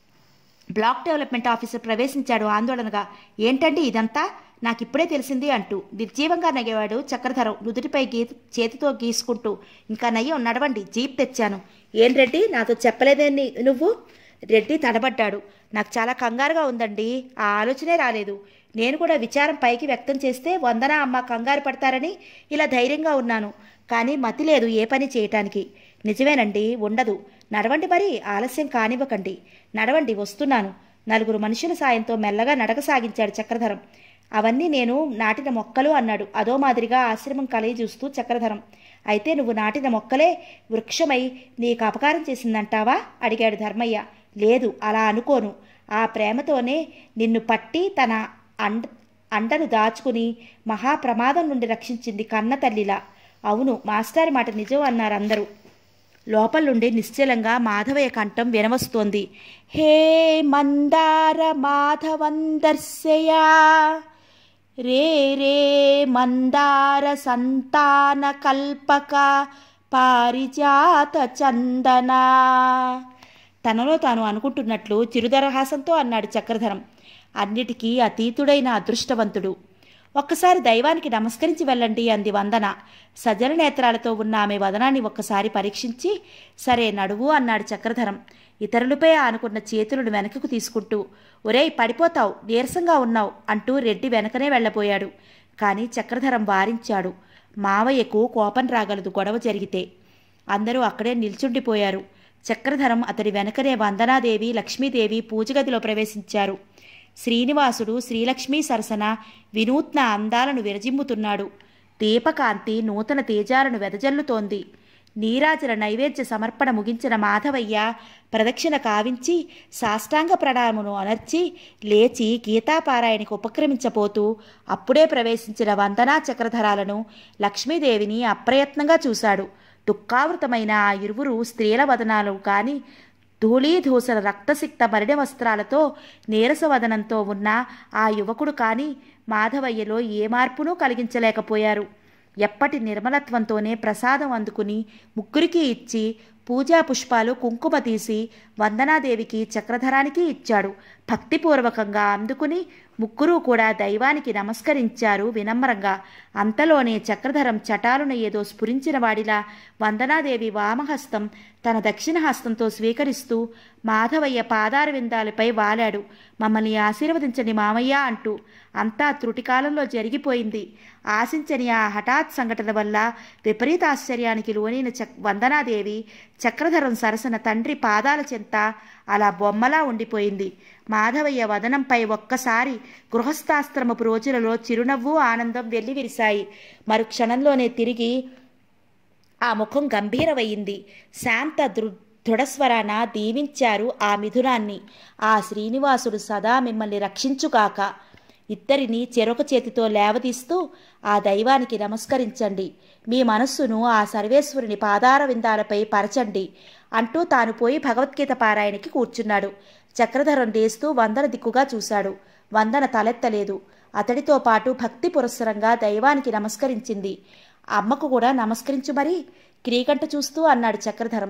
బ్లాక్ డెవలప్మెంట్ ఆఫీసర్ ప్రవేశించాడు ఆందోళనగా ఏంటండి ఇదంతా నాకిప్పుడే తెలిసింది అంటూ నిర్జీవంగా నగేవాడు చక్రధరం నుదుటిపై గీ చేతితో గీసుకుంటూ ఇంకా నయ్యం నడవండి జీప్ తెచ్చాను ఏం రెడ్డి నాతో చెప్పలేదేని నువ్వు రెడ్డి తడబడ్డాడు నాకు చాలా కంగారుగా ఉందండి ఆ ఆలోచనే రాలేదు నేను కూడా విచారం పైకి వ్యక్తం చేస్తే వందన అమ్మ కంగారు పడతారని ఇలా ధైర్యంగా ఉన్నాను కానీ మతి లేదు ఏ పని చేయటానికి నిజమేనండి ఉండదు నడవండి మరి ఆలస్యం కానివ్వకండి నడవండి వస్తున్నాను నలుగురు మనుషుల సాయంతో మెల్లగా నడక సాగించాడు చక్రధరం అవన్నీ నేను నాటిన మొక్కలు అన్నాడు అదో మాదిరిగా ఆశ్రమం కలయి చూస్తూ చక్రధరం అయితే నువ్వు నాటిన మొక్కలే వృక్షమై నీకు అపకారం చేసిందంటావా అడిగాడు ధర్మయ్య లేదు అలా అనుకోను ఆ ప్రేమతోనే నిన్ను పట్టి తన అండ అండను దాచుకుని మహాప్రమాదం నుండి రక్షించింది కన్న తల్లిలా అవును మాస్టారి మాట నిజం అన్నారు అందరూ లోపల నుండి నిశ్చలంగా మాధవయ్య కంఠం వినవస్తోంది హే మందార మాధవందర్శయా రే రే మందార సంతాన కల్పక పారిజాత చందన తనలో తాను అనుకుంటున్నట్లు చిరుదరహాసంతో అన్నాడు చక్రధరం అన్నిటికీ అతీతుడైన అదృష్టవంతుడు ఒక్కసారి దైవానికి నమస్కరించి వెళ్ళండి అంది వందన సజల నేత్రాలతో ఉన్న ఆమె వదనాన్ని ఒక్కసారి పరీక్షించి సరే నడువు అన్నాడు చక్రధరం ఇతరులపై ఆనుకున్న చేతులను వెనకకు తీసుకుంటూ ఒరేయ్ పడిపోతావు నీరసంగా ఉన్నావు అంటూ రెడ్డి వెనకనే వెళ్ళబోయాడు కానీ చక్రధరం వారించాడు మావయ్యకు కోపం రాగలదు గొడవ జరిగితే అందరూ అక్కడే నిల్చుండిపోయారు చక్రధరం అతడి వెనకనే వందనాదేవి లక్ష్మీదేవి పూజగదిలో ప్రవేశించారు శ్రీనివాసుడు శ్రీలక్ష్మీ సరసన వినూత్న అందాలను విరజిమ్ముతున్నాడు దీపకాంతి నూతన తేజాలను వెదజల్లుతోంది నీరాజన నైవేద్య సమర్పణ ముగించిన మాధవయ్య ప్రదక్షిణ కావించి సాష్టాంగ ప్రణామమును అనర్చి లేచి గీతాపారాయణకి ఉపక్రమించబోతూ అప్పుడే ప్రవేశించిన వందనా చక్రధరాలను లక్ష్మీదేవిని అప్రయత్నంగా చూశాడు దుఃఖావృతమైన ఆ ఇరువురు స్త్రీల వదనాలు కాని ధూళీధూసర రక్తసిక్త మరిడ వస్త్రాలతో నీరసవదనంతో ఉన్న ఆ యువకుడు కాని మాధవయ్యలో ఏ మార్పునూ కలిగించలేకపోయారు ఎప్పటి నిర్మలత్వంతోనే ప్రసాదం అందుకుని ముగ్గురికి ఇచ్చి పూజా పుష్పాలు కుంకుమ తీసి వందనాదేవికి చక్రధరానికి ఇచ్చాడు భక్తిపూర్వకంగా అందుకుని ముగ్గురు కూడా దైవానికి నమస్కరించారు వినమ్రంగా అంతలోనే చక్రధరం చటాలున ఏదో స్ఫురించిన వాడిలా వందనాదేవి వామహస్తం తన దక్షిణ హస్తంతో స్వీకరిస్తూ మాధవయ్య పాదార విందాలపై వాలాడు మమ్మల్ని ఆశీర్వదించండి మామయ్య అంటూ అంతా త్రుటికాలంలో జరిగిపోయింది ఆశించని ఆ హఠాత్ సంఘటన వల్ల విపరీత ఆశ్చర్యానికి లోనైన చక్ వందనాదేవి చక్రధరం సరసన తండ్రి పాదాల చెంత అలా బొమ్మలా ఉండిపోయింది మాధవయ్య వదనంపై ఒక్కసారి గృహస్థాశ్రమపు రోజులలో చిరునవ్వు ఆనందం వెల్లివిరిశాయి మరు క్షణంలోనే తిరిగి ఆ ముఖం గంభీరమయ్యింది శాంత దృ దృఢస్వరాన దీవించారు ఆ మిథునాన్ని ఆ శ్రీనివాసుడు సదా మిమ్మల్ని రక్షించుగాక ఇద్దరిని చెరొక చేతితో లేవదీస్తూ ఆ దైవానికి నమస్కరించండి మీ మనస్సును ఆ సర్వేశ్వరుని పాదార విందాలపై పరచండి అంటూ తాను పోయి భగవద్గీత పారాయణకి కూర్చున్నాడు చక్రధరం లేస్తూ వందన దిక్కుగా చూశాడు వందన తలెత్తలేదు అతడితో పాటు భక్తి పురస్సరంగా దైవానికి నమస్కరించింది అమ్మకు కూడా నమస్కరించు మరి క్రీకంట చూస్తూ అన్నాడు చక్రధరం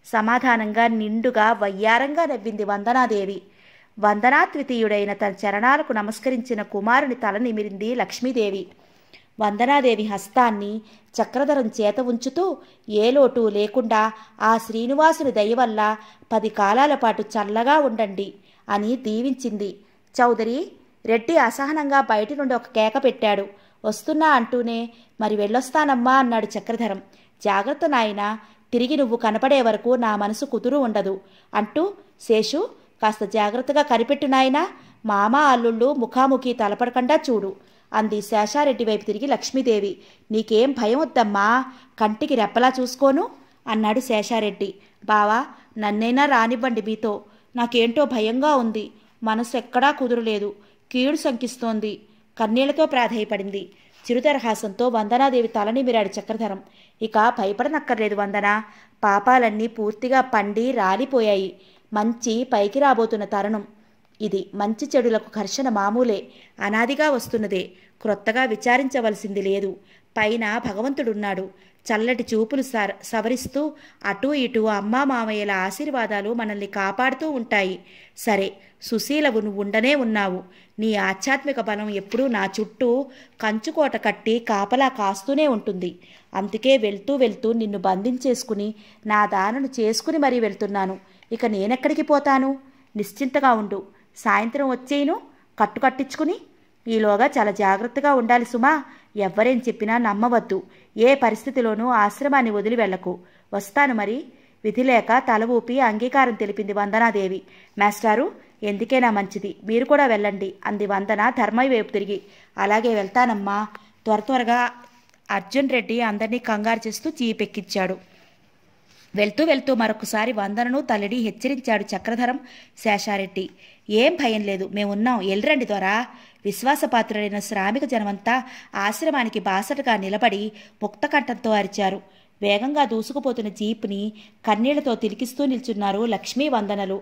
సమాధానంగా నిండుగా వయ్యారంగా నవ్వింది వందనాదేవి వందనాద్వితీయుడైన తన చరణాలకు నమస్కరించిన కుమారుని తల నిమిరింది లక్ష్మీదేవి వందనాదేవి హస్తాన్ని చక్రధరం చేత ఉంచుతూ ఏ లోటు లేకుండా ఆ శ్రీనివాసుని దయ వల్ల పది కాలాల పాటు చల్లగా ఉండండి అని దీవించింది చౌదరి రెడ్డి అసహనంగా బయటి నుండి ఒక కేక పెట్టాడు వస్తున్నా అంటూనే మరి వెళ్ళొస్తానమ్మా అన్నాడు చక్రధరం జాగ్రత్త నాయనా తిరిగి నువ్వు కనపడే వరకు నా మనసు కుదురు ఉండదు అంటూ శేషు కాస్త జాగ్రత్తగా కనిపెట్టు నాయనా మామ అల్లుళ్ళు ముఖాముఖి తలపడకుండా చూడు అంది శేషారెడ్డి వైపు తిరిగి లక్ష్మీదేవి నీకేం భయం వద్దమ్మా కంటికి రెప్పలా చూసుకోను అన్నాడు శేషారెడ్డి బావా నన్నైనా రానివ్వండి మీతో నాకేంటో భయంగా ఉంది మనసు ఎక్కడా కుదురులేదు కీడు శంకిస్తోంది కన్నీళ్లతో ప్రాధేయపడింది చిరుతరహాసంతో వందనాదేవి తలనిమిరాడు చక్రధరం ఇక భయపడనక్కర్లేదు వందన పాపాలన్నీ పూర్తిగా పండి రాలిపోయాయి మంచి పైకి రాబోతున్న తరుణం ఇది మంచి చెడులకు ఘర్షణ మామూలే అనాదిగా వస్తున్నదే క్రొత్తగా విచారించవలసింది లేదు పైన భగవంతుడున్నాడు చల్లటి చూపులు సర సవరిస్తూ అటూ ఇటూ అమ్మా మామయ్యల ఆశీర్వాదాలు మనల్ని కాపాడుతూ ఉంటాయి సరే సుశీలవు నువ్వు ఉండనే ఉన్నావు నీ ఆధ్యాత్మిక బలం ఎప్పుడూ నా చుట్టూ కంచుకోట కట్టి కాపలా కాస్తూనే ఉంటుంది అందుకే వెళ్తూ వెళ్తూ నిన్ను బంధించేసుకుని నా దానను చేసుకుని మరీ వెళ్తున్నాను ఇక నేనెక్కడికి పోతాను నిశ్చింతగా ఉండు సాయంత్రం వచ్చేయను కట్టు కట్టించుకుని ఈలోగా చాలా జాగ్రత్తగా ఉండాలి సుమా ఎవ్వరేం చెప్పినా నమ్మవద్దు ఏ పరిస్థితిలోనూ ఆశ్రమాన్ని వదిలి వెళ్లకు వస్తాను మరి విధి లేక తల ఊపి అంగీకారం తెలిపింది వందనాదేవి మాస్టారు ఎందుకైనా మంచిది మీరు కూడా వెళ్ళండి అంది వందన ధర్మయ్య వైపు తిరిగి అలాగే వెళ్తానమ్మా త్వర త్వరగా అర్జున్ రెడ్డి అందరినీ కంగారు చేస్తూ చీపెక్కించాడు వెళ్తూ వెళ్తూ మరొకసారి వందనను తల్లిడి హెచ్చరించాడు చక్రధరం శేషారెడ్డి ఏం భయం లేదు మేమున్నాం ఎల్రండి దొరా విశ్వాసపాత్రులైన శ్రామిక జనమంతా ఆశ్రమానికి బాసటగా నిలబడి ముక్తకంఠంతో అరిచారు వేగంగా దూసుకుపోతున్న జీప్ని కన్నీళ్లతో తిలికిస్తూ నిల్చున్నారు లక్ష్మీ వందనలు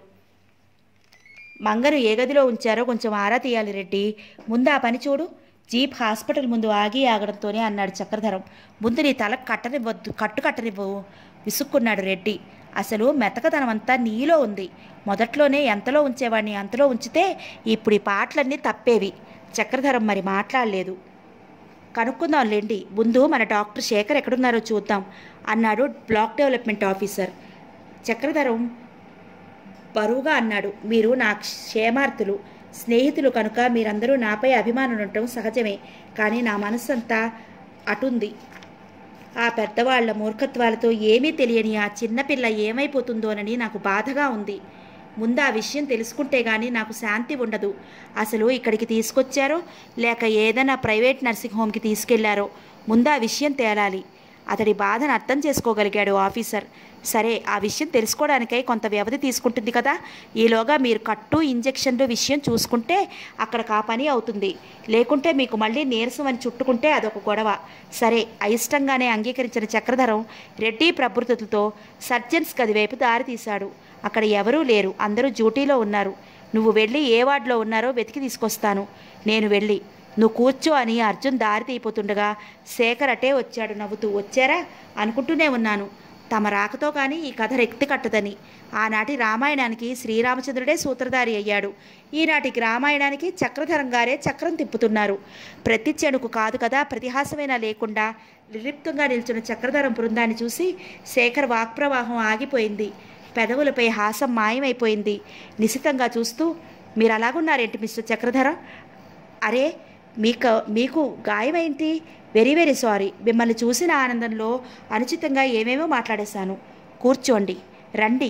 మంగను ఏ గదిలో ఉంచారో కొంచెం ఆరా తీయాలి రెడ్డి ముందు ఆ పని చూడు జీప్ హాస్పిటల్ ముందు ఆగి ఆగడంతోనే అన్నాడు చక్రధరం ముందు నీ తల కట్టనివ్వద్దు కట్టు కట్టనివ్వవు విసుక్కున్నాడు రెడ్డి అసలు మెతకదనం అంతా నీలో ఉంది మొదట్లోనే ఎంతలో ఉంచేవాడిని అంతలో ఉంచితే ఇప్పుడు ఈ పాటలన్నీ తప్పేవి చక్రధరం మరి మాట్లాడలేదు కనుక్కుందాం లేండి ముందు మన డాక్టర్ శేఖర్ ఎక్కడున్నారో చూద్దాం అన్నాడు బ్లాక్ డెవలప్మెంట్ ఆఫీసర్ చక్రధరం బరువుగా అన్నాడు మీరు నా క్షేమార్థులు స్నేహితులు కనుక మీరందరూ నాపై అభిమానం ఉండటం సహజమే కానీ నా మనస్సంతా అటుంది ఆ పెద్దవాళ్ల మూర్ఖత్వాలతో ఏమీ తెలియని ఆ చిన్నపిల్ల ఏమైపోతుందోనని నాకు బాధగా ఉంది ముందు ఆ విషయం తెలుసుకుంటే గానీ నాకు శాంతి ఉండదు అసలు ఇక్కడికి తీసుకొచ్చారో లేక ఏదైనా ప్రైవేట్ నర్సింగ్ హోమ్కి తీసుకెళ్లారో ముందు ఆ విషయం తేలాలి అతడి బాధను అర్థం చేసుకోగలిగాడు ఆఫీసర్ సరే ఆ విషయం తెలుసుకోవడానికై కొంత వ్యవధి తీసుకుంటుంది కదా ఈలోగా మీరు కట్టు ఇంజెక్షన్లు విషయం చూసుకుంటే అక్కడ కా పని అవుతుంది లేకుంటే మీకు మళ్ళీ నీరసం అని చుట్టుకుంటే అదొక గొడవ సరే అయిష్టంగానే అంగీకరించిన చక్రధరం రెడ్డి ప్రభృతులతో సర్జన్స్ గది వైపు దారి తీశాడు అక్కడ ఎవరూ లేరు అందరూ డ్యూటీలో ఉన్నారు నువ్వు వెళ్ళి ఏ వార్డులో ఉన్నారో వెతికి తీసుకొస్తాను నేను వెళ్ళి నువ్వు కూర్చో అని అర్జున్ దారి తీయిపోతుండగా శేఖర్ అటే వచ్చాడు నవ్వుతూ వచ్చారా అనుకుంటూనే ఉన్నాను తమ రాకతో కానీ ఈ కథ రెక్తి కట్టదని ఆనాటి రామాయణానికి శ్రీరామచంద్రుడే సూత్రధారి అయ్యాడు ఈనాటికి రామాయణానికి చక్రధరం గారే చక్రం తిప్పుతున్నారు ప్రతి చెడుకు కాదు కదా ప్రతిహాసమైనా లేకుండా నిర్లిప్తంగా నిల్చున్న చక్రధరం బృందాన్ని చూసి శేఖర్ వాక్ప్రవాహం ఆగిపోయింది పెదవులపై హాసం మాయమైపోయింది నిశితంగా చూస్తూ మీరు అలాగున్నారేంటి మిస్టర్ చక్రధరం అరే మీకు మీకు గాయమేంటి వెరీ వెరీ సారీ మిమ్మల్ని చూసిన ఆనందంలో అనుచితంగా ఏమేమో మాట్లాడేశాను కూర్చోండి రండి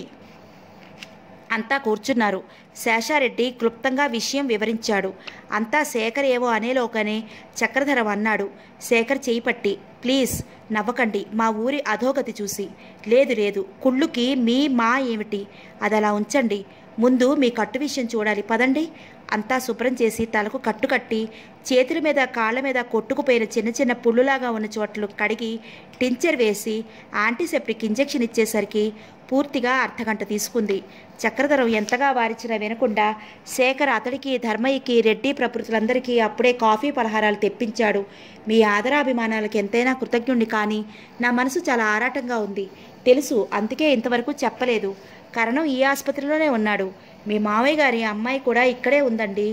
అంతా కూర్చున్నారు శేషారెడ్డి క్లుప్తంగా విషయం వివరించాడు అంతా శేఖర్ ఏవో అనేలోకనే చక్రధరం అన్నాడు శేఖర్ చేయి పట్టి ప్లీజ్ నవ్వకండి మా ఊరి అధోగతి చూసి లేదు లేదు కుళ్ళుకి మీ మా ఏమిటి అది అలా ఉంచండి ముందు మీ కట్టు విషయం చూడాలి పదండి అంతా శుభ్రం చేసి తలకు కట్టు కట్టి చేతుల మీద కాళ్ళ మీద కొట్టుకుపోయిన చిన్న చిన్న పుల్లులాగా ఉన్న చోట్లు కడిగి టించర్ వేసి యాంటీసెప్టిక్ ఇంజెక్షన్ ఇచ్చేసరికి పూర్తిగా అర్ధగంట తీసుకుంది చక్రధరం ఎంతగా వారించినా వినకుండా శేఖర్ అతడికి ధర్మయ్యకి రెడ్డి ప్రకృతులందరికీ అప్పుడే కాఫీ పలహారాలు తెప్పించాడు మీ ఆదరాభిమానాలకు ఎంతైనా కృతజ్ఞుణ్ణి కానీ నా మనసు చాలా ఆరాటంగా ఉంది తెలుసు అందుకే ఇంతవరకు చెప్పలేదు కరణం ఈ ఆసుపత్రిలోనే ఉన్నాడు మీ మామయ్య గారి అమ్మాయి కూడా ఇక్కడే ఉందండి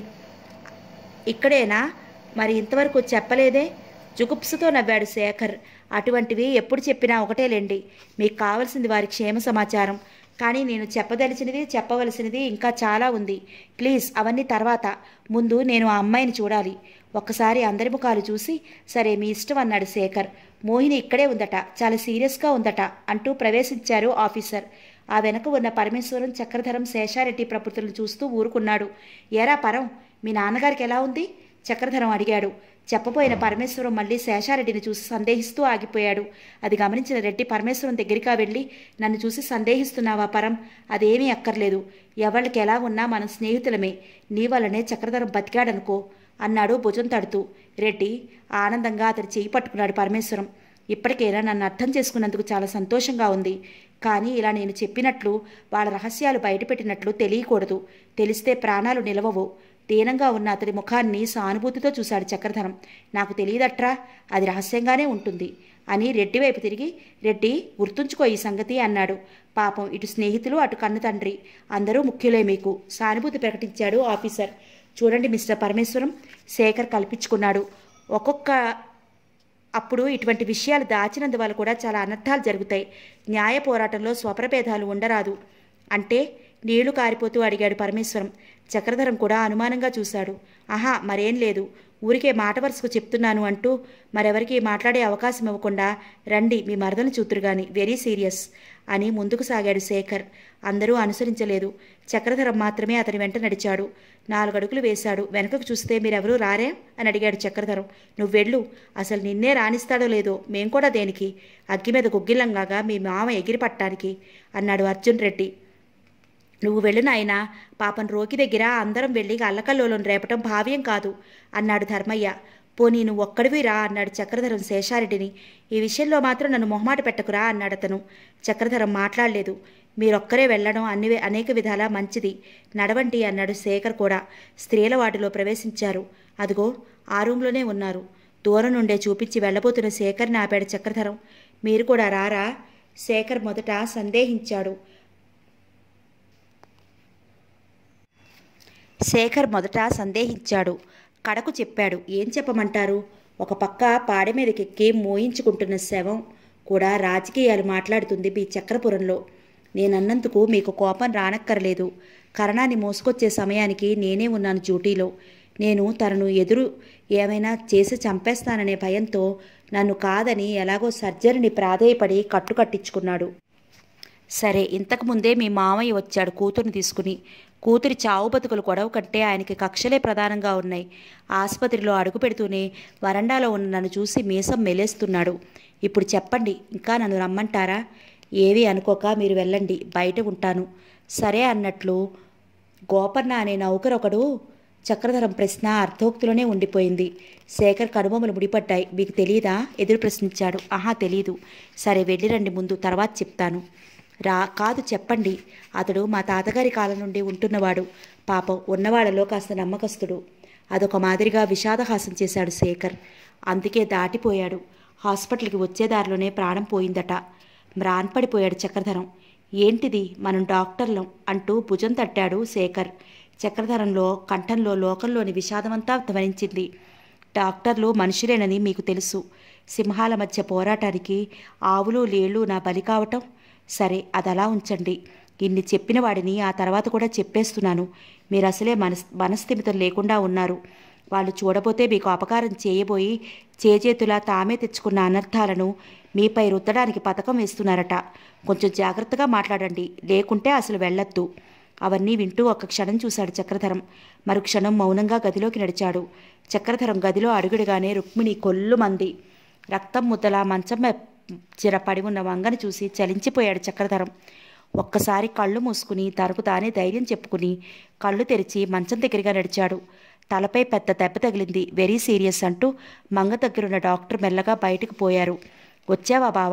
ఇక్కడేనా మరి ఇంతవరకు చెప్పలేదే జుగుప్సుతో నవ్వాడు శేఖర్ అటువంటివి ఎప్పుడు చెప్పినా ఒకటేలేండి మీకు కావలసింది వారి క్షేమ సమాచారం కానీ నేను చెప్పదలిచినది చెప్పవలసినది ఇంకా చాలా ఉంది ప్లీజ్ అవన్నీ తర్వాత ముందు నేను ఆ అమ్మాయిని చూడాలి ఒక్కసారి అందరి ముఖాలు చూసి సరే మీ ఇష్టం అన్నాడు శేఖర్ మోహిని ఇక్కడే ఉందట చాలా సీరియస్గా ఉందట అంటూ ప్రవేశించారు ఆఫీసర్ ఆ వెనక ఉన్న పరమేశ్వరం చక్రధరం శేషారెడ్డి ప్రకృతులను చూస్తూ ఊరుకున్నాడు ఏరా పరం మీ నాన్నగారికి ఎలా ఉంది చక్రధరం అడిగాడు చెప్పబోయిన పరమేశ్వరం మళ్ళీ శేషారెడ్డిని చూసి సందేహిస్తూ ఆగిపోయాడు అది గమనించిన రెడ్డి పరమేశ్వరం దగ్గరికా వెళ్ళి నన్ను చూసి సందేహిస్తున్నావా పరం అదేమీ అక్కర్లేదు ఎవళ్ళకి ఎలా ఉన్నా మనం స్నేహితులమే నీ వల్లనే చక్రధరం బతికాడనుకో అన్నాడు భుజం తడుతూ రెడ్డి ఆనందంగా అతడి చేయి పట్టుకున్నాడు పరమేశ్వరం ఇప్పటికైనా నన్ను అర్థం చేసుకున్నందుకు చాలా సంతోషంగా ఉంది కానీ ఇలా నేను చెప్పినట్లు వాళ్ళ రహస్యాలు బయటపెట్టినట్లు తెలియకూడదు తెలిస్తే ప్రాణాలు నిలవవు దీనంగా ఉన్న అతడి ముఖాన్ని సానుభూతితో చూశాడు చక్రధరం నాకు తెలియదట్రా అది రహస్యంగానే ఉంటుంది అని రెడ్డి వైపు తిరిగి రెడ్డి గుర్తుంచుకో ఈ సంగతి అన్నాడు పాపం ఇటు స్నేహితులు అటు కన్ను తండ్రి అందరూ ముఖ్యులే మీకు సానుభూతి ప్రకటించాడు ఆఫీసర్ చూడండి మిస్టర్ పరమేశ్వరం శేఖర్ కల్పించుకున్నాడు ఒక్కొక్క అప్పుడు ఇటువంటి విషయాలు దాచినందువల్ల కూడా చాలా అనర్థాలు జరుగుతాయి న్యాయ పోరాటంలో స్వప్రభేదాలు ఉండరాదు అంటే నీళ్లు కారిపోతూ అడిగాడు పరమేశ్వరం చక్రధరం కూడా అనుమానంగా చూశాడు ఆహా మరేం లేదు ఊరికే మాట వరుసకు చెప్తున్నాను అంటూ మరెవరికి మాట్లాడే అవకాశం ఇవ్వకుండా రండి మీ మరదను చూతురు గాని వెరీ సీరియస్ అని ముందుకు సాగాడు శేఖర్ అందరూ అనుసరించలేదు చక్రధరం మాత్రమే అతని వెంట నడిచాడు నాలుగు అడుగులు వేశాడు వెనకకు చూస్తే మీరెవరూ రారే అని అడిగాడు చక్రధరం నువ్వు వెళ్ళు అసలు నిన్నే రాణిస్తాడో లేదో మేం కూడా దేనికి అగ్గి మీద గుగ్గిలంగాగా మీ మామ ఎగిరి పట్టానికి అన్నాడు అర్జున్ రెడ్డి నువ్వు వెళ్ళు నాయనా పాపం రోకి దగ్గర అందరం వెళ్ళి అల్లకల్లోలం రేపటం భావ్యం కాదు అన్నాడు ధర్మయ్య పోనీ నువ్వు ఒక్కడివి రా అన్నాడు చక్రధరం శేషారెడ్డిని ఈ విషయంలో మాత్రం నన్ను మొహమాట పెట్టకురా అన్నాడు అతను చక్రధరం మాట్లాడలేదు మీరొక్కరే వెళ్ళడం అన్ని అనేక విధాలా మంచిది నడవండి అన్నాడు శేఖర్ కూడా స్త్రీల వాటిలో ప్రవేశించారు అదిగో ఆ రూంలోనే ఉన్నారు దూరం నుండే చూపించి వెళ్ళబోతున్న శేఖర్ని ఆపాడు చక్రధరం మీరు కూడా రారా శేఖర్ మొదట సందేహించాడు శేఖర్ మొదట సందేహించాడు కడకు చెప్పాడు ఏం చెప్పమంటారు ఒక పక్క పాడె మీదకెక్కి మోయించుకుంటున్న శవం కూడా రాజకీయాలు మాట్లాడుతుంది మీ చక్రపురంలో నేనన్నందుకు మీకు కోపం రానక్కర్లేదు కరణాన్ని మోసుకొచ్చే సమయానికి నేనే ఉన్నాను డ్యూటీలో నేను తనను ఎదురు ఏమైనా చేసి చంపేస్తాననే భయంతో నన్ను కాదని ఎలాగో సర్జరీని ప్రాధేయపడి కట్టు కట్టించుకున్నాడు సరే ఇంతకుముందే మీ మామయ్య వచ్చాడు కూతురుని తీసుకుని కూతురి చావు బతుకులు గొడవ కంటే ఆయనకి కక్షలే ప్రధానంగా ఉన్నాయి ఆసుపత్రిలో అడుగు పెడుతూనే వరండాలో ఉన్న నన్ను చూసి మీసం మెలేస్తున్నాడు ఇప్పుడు చెప్పండి ఇంకా నన్ను రమ్మంటారా ఏవి అనుకోక మీరు వెళ్ళండి బయట ఉంటాను సరే అన్నట్లు గోపన్న అనే నౌకరు ఒకడు చక్రధరం ప్రశ్న అర్థోక్తిలోనే ఉండిపోయింది శేఖర్ కనుబొమ్మలు ముడిపడ్డాయి మీకు తెలియదా ఎదురు ప్రశ్నించాడు ఆహా తెలీదు సరే వెళ్ళిరండి ముందు తర్వాత చెప్తాను రా కాదు చెప్పండి అతడు మా తాతగారి కాలం నుండి ఉంటున్నవాడు పాపం ఉన్నవాళ్ళలో కాస్త నమ్మకస్తుడు అదొక మాదిరిగా విషాదహాసం చేశాడు శేఖర్ అందుకే దాటిపోయాడు హాస్పిటల్కి వచ్చే దారిలోనే ప్రాణం పోయిందట మ్రాన్పడిపోయాడు చక్రధరం ఏంటిది మనం డాక్టర్లం అంటూ భుజం తట్టాడు శేఖర్ చక్రధరంలో కంఠంలో లోకంలోని విషాదమంతా ధ్వనించింది డాక్టర్లు మనుషులేనని మీకు తెలుసు సింహాల మధ్య పోరాటానికి ఆవులు లేళ్ళు నా బలి కావటం సరే అది అలా ఉంచండి ఇన్ని చెప్పిన వాడిని ఆ తర్వాత కూడా చెప్పేస్తున్నాను మీరు అసలే మనస్ మనస్థిమితం లేకుండా ఉన్నారు వాళ్ళు చూడబోతే మీకు అపకారం చేయబోయి చేజేతులా తామే తెచ్చుకున్న అనర్థాలను మీపై రుద్దడానికి పథకం వేస్తున్నారట కొంచెం జాగ్రత్తగా మాట్లాడండి లేకుంటే అసలు వెళ్ళొద్దు అవన్నీ వింటూ ఒక క్షణం చూశాడు చక్రధరం మరుక్షణం మౌనంగా గదిలోకి నడిచాడు చక్రధరం గదిలో అడుగుడుగానే రుక్మిణి కొల్లుమంది రక్తం ముద్దలా మంచం మీద చిర పడి ఉన్న వంగను చూసి చలించిపోయాడు చక్రధరం ఒక్కసారి కళ్ళు మూసుకుని తనకు తానే ధైర్యం చెప్పుకుని కళ్ళు తెరిచి మంచం దగ్గరగా నడిచాడు తలపై పెద్ద దెబ్బ తగిలింది వెరీ సీరియస్ అంటూ మంగ దగ్గరున్న డాక్టర్ మెల్లగా బయటకు పోయారు వచ్చావా బావా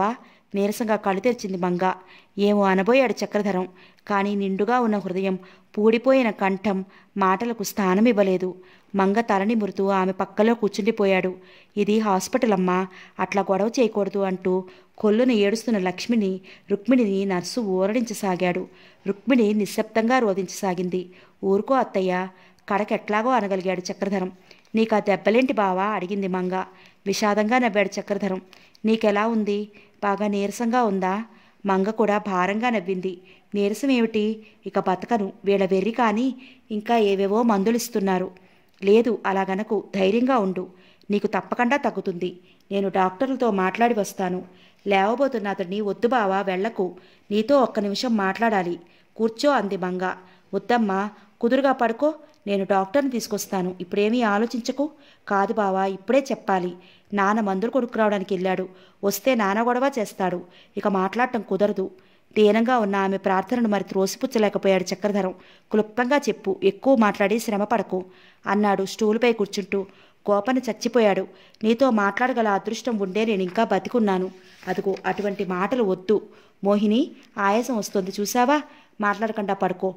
నీరసంగా కళ్ళు తెరిచింది మంగ ఏమో అనబోయాడు చక్రధరం కానీ నిండుగా ఉన్న హృదయం పూడిపోయిన కంఠం మాటలకు స్థానం ఇవ్వలేదు మంగ తలని మురుతూ ఆమె పక్కలో కూర్చుండిపోయాడు ఇది హాస్పిటల్ అమ్మా అట్లా గొడవ చేయకూడదు అంటూ కొల్లును ఏడుస్తున్న లక్ష్మిని రుక్మిణిని నర్సు ఊరడించసాగాడు రుక్మిణి నిశ్శబ్దంగా రోధించసాగింది ఊరుకో అత్తయ్య కడకెట్లాగో అనగలిగాడు చక్రధరం నీకు ఆ దెబ్బలేంటి బావా అడిగింది మంగ విషాదంగా నవ్వాడు చక్రధరం నీకెలా ఉంది బాగా నీరసంగా ఉందా మంగ కూడా భారంగా నవ్వింది నీరసం ఏమిటి ఇక బతకను వీళ్ళ వెర్రి కానీ ఇంకా ఏవేవో మందులిస్తున్నారు లేదు అలాగనకు ధైర్యంగా ఉండు నీకు తప్పకుండా తగ్గుతుంది నేను డాక్టర్లతో మాట్లాడి వస్తాను లేవబోతున్న అతడిని వద్దు బావా వెళ్లకు నీతో ఒక్క నిమిషం మాట్లాడాలి కూర్చో అంది మంగ వద్దమ్మా కుదురుగా పడుకో నేను డాక్టర్ని తీసుకొస్తాను ఇప్పుడేమీ ఆలోచించకు కాదు బావా ఇప్పుడే చెప్పాలి నాన్న మందులు కొనుక్కురావడానికి వెళ్ళాడు వస్తే నాన్న గొడవ చేస్తాడు ఇక మాట్లాడటం కుదరదు దీనంగా ఉన్న ఆమె ప్రార్థనను మరి త్రోసిపుచ్చలేకపోయాడు చక్రధరం క్లుప్తంగా చెప్పు ఎక్కువ మాట్లాడి శ్రమ పడకు అన్నాడు స్టూలుపై కూర్చుంటూ గోపన చచ్చిపోయాడు నీతో మాట్లాడగల అదృష్టం ఉండే నేను ఇంకా బతికున్నాను అదిగో అటువంటి మాటలు వద్దు మోహిని ఆయాసం వస్తుంది చూసావా మాట్లాడకుండా పడుకో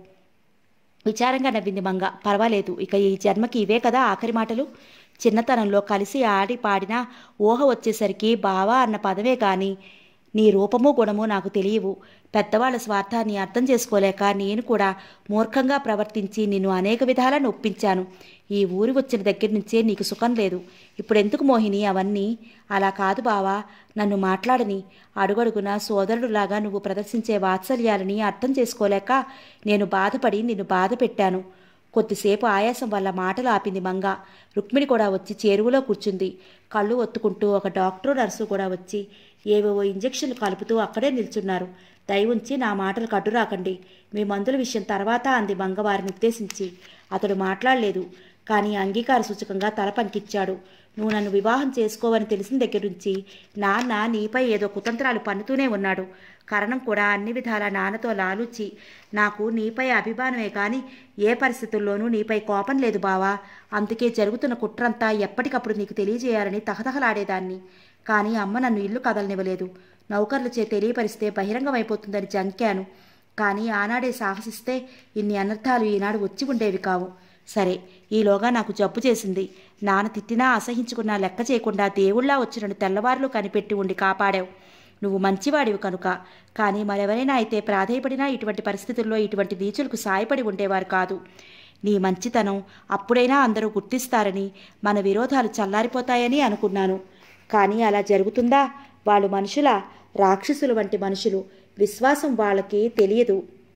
విచారంగా నవ్వింది మంగ పర్వాలేదు ఇక ఈ జన్మకి ఇవే కదా ఆఖరి మాటలు చిన్నతనంలో కలిసి ఆడి పాడిన ఊహ వచ్చేసరికి బావా అన్న పదమే కానీ నీ రూపము గుణము నాకు తెలియవు పెద్దవాళ్ళ స్వార్థాన్ని అర్థం చేసుకోలేక నేను కూడా మూర్ఖంగా ప్రవర్తించి నిన్ను అనేక విధాలా నొప్పించాను ఈ ఊరి వచ్చిన దగ్గర నుంచే నీకు సుఖం లేదు ఇప్పుడెందుకు మోహిని అవన్నీ అలా కాదు బావా నన్ను మాట్లాడని అడుగడుగున సోదరుడులాగా నువ్వు ప్రదర్శించే వాత్సల్యాలని అర్థం చేసుకోలేక నేను బాధపడి నిన్ను బాధ పెట్టాను కొద్దిసేపు ఆయాసం వల్ల మాటలు ఆపింది మంగ రుక్మిణి కూడా వచ్చి చేరువలో కూర్చుంది కళ్ళు ఒత్తుకుంటూ ఒక డాక్టరు నర్సు కూడా వచ్చి ఏవేవో ఇంజెక్షన్లు కలుపుతూ అక్కడే నిల్చున్నారు దయ ఉంచి నా మాటలు కడ్డు రాకండి మీ మందుల విషయం తర్వాత అంది మంగ వారిని ఉద్దేశించి అతడు మాట్లాడలేదు కానీ అంగీకార సూచకంగా తల పంకిచ్చాడు నువ్వు నన్ను వివాహం చేసుకోవని తెలిసిన దగ్గర నుంచి నాన్న నీపై ఏదో కుతంత్రాలు పన్నుతూనే ఉన్నాడు కరణం కూడా అన్ని విధాల నాన్నతో లాలూచి నాకు నీపై అభిమానమే కానీ ఏ పరిస్థితుల్లోనూ నీపై కోపం లేదు బావా అందుకే జరుగుతున్న కుట్రంతా ఎప్పటికప్పుడు నీకు తెలియజేయాలని తహతహలాడేదాన్ని కానీ అమ్మ నన్ను ఇల్లు కదలనివ్వలేదు నౌకర్లచే తెలియపరిస్తే బహిరంగమైపోతుందని జంకాను కానీ ఆనాడే సాహసిస్తే ఇన్ని అనర్థాలు ఈనాడు వచ్చి ఉండేవి కావు సరే ఈలోగా నాకు జబ్బు చేసింది నాన్న తిట్టినా అసహించుకున్నా లెక్క చేయకుండా దేవుళ్ళా వచ్చి నన్ను తెల్లవారులు కనిపెట్టి ఉండి కాపాడావు నువ్వు మంచివాడివి కనుక కానీ మరెవరైనా అయితే ప్రాధేయపడినా ఇటువంటి పరిస్థితుల్లో ఇటువంటి నీచులకు సాయపడి ఉండేవారు కాదు నీ మంచితనం అప్పుడైనా అందరూ గుర్తిస్తారని మన విరోధాలు చల్లారిపోతాయని అనుకున్నాను కానీ అలా జరుగుతుందా వాళ్ళు మనుషుల రాక్షసులు వంటి మనుషులు విశ్వాసం వాళ్ళకి తెలియదు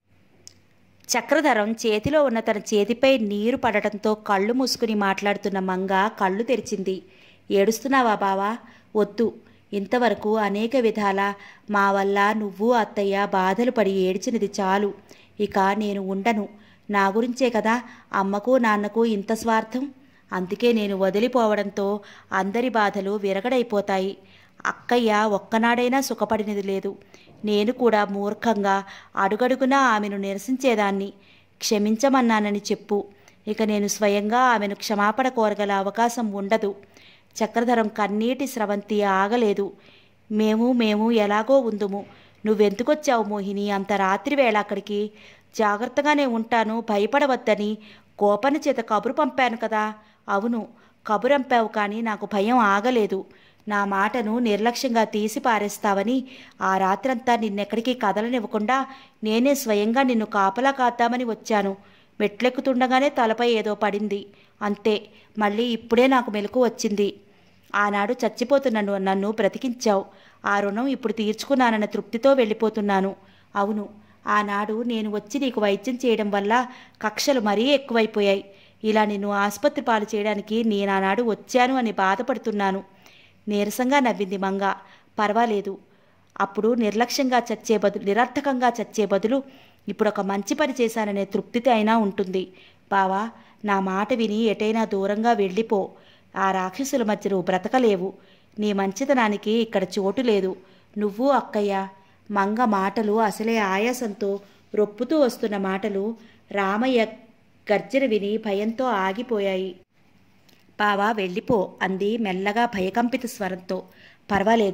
చక్రధరం చేతిలో ఉన్న తన చేతిపై నీరు పడటంతో కళ్ళు మూసుకుని మాట్లాడుతున్న మంగ కళ్ళు తెరిచింది ఏడుస్తున్నావా బావా వద్దు ఇంతవరకు అనేక విధాల మా వల్ల నువ్వు అత్తయ్య బాధలు పడి ఏడ్చినది చాలు ఇక నేను ఉండను నా గురించే కదా అమ్మకు నాన్నకు ఇంత స్వార్థం అందుకే నేను వదిలిపోవడంతో అందరి బాధలు విరగడైపోతాయి అక్కయ్య ఒక్కనాడైనా సుఖపడినది లేదు నేను కూడా మూర్ఖంగా అడుగడుగునా ఆమెను నిరసించేదాన్ని క్షమించమన్నానని చెప్పు ఇక నేను స్వయంగా ఆమెను క్షమాపణ కోరగల అవకాశం ఉండదు చక్రధరం కన్నీటి స్రవంతి ఆగలేదు మేము మేము ఎలాగో ఉందుము నువ్వెందుకొచ్చావు మోహిని అంత రాత్రి వేళ అక్కడికి జాగ్రత్తగానే ఉంటాను భయపడవద్దని గోపన చేత కబురు పంపాను కదా అవును కబురంపావు కానీ నాకు భయం ఆగలేదు నా మాటను నిర్లక్ష్యంగా తీసి పారేస్తావని ఆ రాత్రంతా నిన్నెక్కడికి కదలనివ్వకుండా నేనే స్వయంగా నిన్ను కాపలా కాద్దామని వచ్చాను మెట్లెక్కుతుండగానే తలపై ఏదో పడింది అంతే మళ్ళీ ఇప్పుడే నాకు మెలకు వచ్చింది ఆనాడు చచ్చిపోతున్న నన్ను నన్ను బ్రతికించావు ఆ రుణం ఇప్పుడు తీర్చుకున్నానన్న తృప్తితో వెళ్ళిపోతున్నాను అవును ఆనాడు నేను వచ్చి నీకు వైద్యం చేయడం వల్ల కక్షలు మరీ ఎక్కువైపోయాయి ఇలా నిన్ను ఆసుపత్రి పాలు చేయడానికి నేను ఆనాడు వచ్చాను అని బాధపడుతున్నాను నీరసంగా నవ్వింది మంగ పర్వాలేదు అప్పుడు నిర్లక్ష్యంగా చచ్చే బదులు నిరర్థకంగా చచ్చే బదులు ఇప్పుడు ఒక మంచి పని చేశాననే తృప్తితో అయినా ఉంటుంది బావా నా మాట విని ఎటైనా దూరంగా వెళ్ళిపో ఆ రాక్షసుల మధ్య నువ్వు బ్రతకలేవు నీ మంచితనానికి ఇక్కడ చోటు లేదు నువ్వు అక్కయ్య మంగ మాటలు అసలే ఆయాసంతో రొప్పుతూ వస్తున్న మాటలు రామయ్య గర్జన విని భయంతో ఆగిపోయాయి బావా వెళ్ళిపో అంది మెల్లగా భయకంపిత స్వరంతో పర్వాలేదు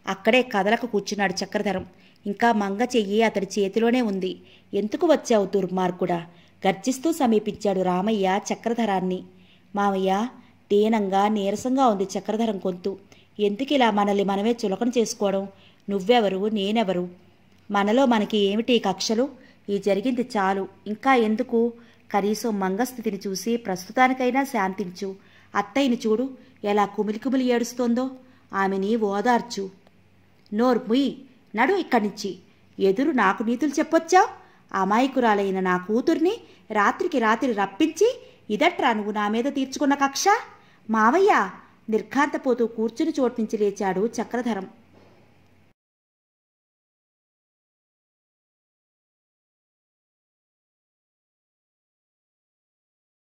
అక్కడే కదలకు కూర్చున్నాడు చక్రధరం ఇంకా మంగ చెయ్యి అతడి చేతిలోనే ఉంది ఎందుకు వచ్చావు దుర్మార్గుడా గర్జిస్తూ సమీపించాడు రామయ్య చక్రధరాన్ని మామయ్య దీనంగా నీరసంగా ఉంది చక్రధరం గొంతు ఎందుకు ఇలా మనల్ని మనమే చులకన చేసుకోవడం నువ్వెవరు నేనెవరు మనలో మనకి ఏమిటి కక్షలు ఈ జరిగింది చాలు ఇంకా ఎందుకు కనీసం మంగస్థితిని చూసి ప్రస్తుతానికైనా శాంతించు అత్తయ్యని చూడు ఎలా కుమిలి కుమిలి ఏడుస్తోందో ఆమెని ఓదార్చు నోరు ముయ్ నడు ఇక్కడి నుంచి ఎదురు నాకు నీతులు చెప్పొచ్చా అమాయకురాలైన నా కూతుర్ని రాత్రికి రాత్రి రప్పించి ఇదట్రా నువ్వు నా మీద తీర్చుకున్న కక్ష మావయ్య నిర్ఘాంతపోతూ కూర్చుని చోటు నుంచి లేచాడు చక్రధరం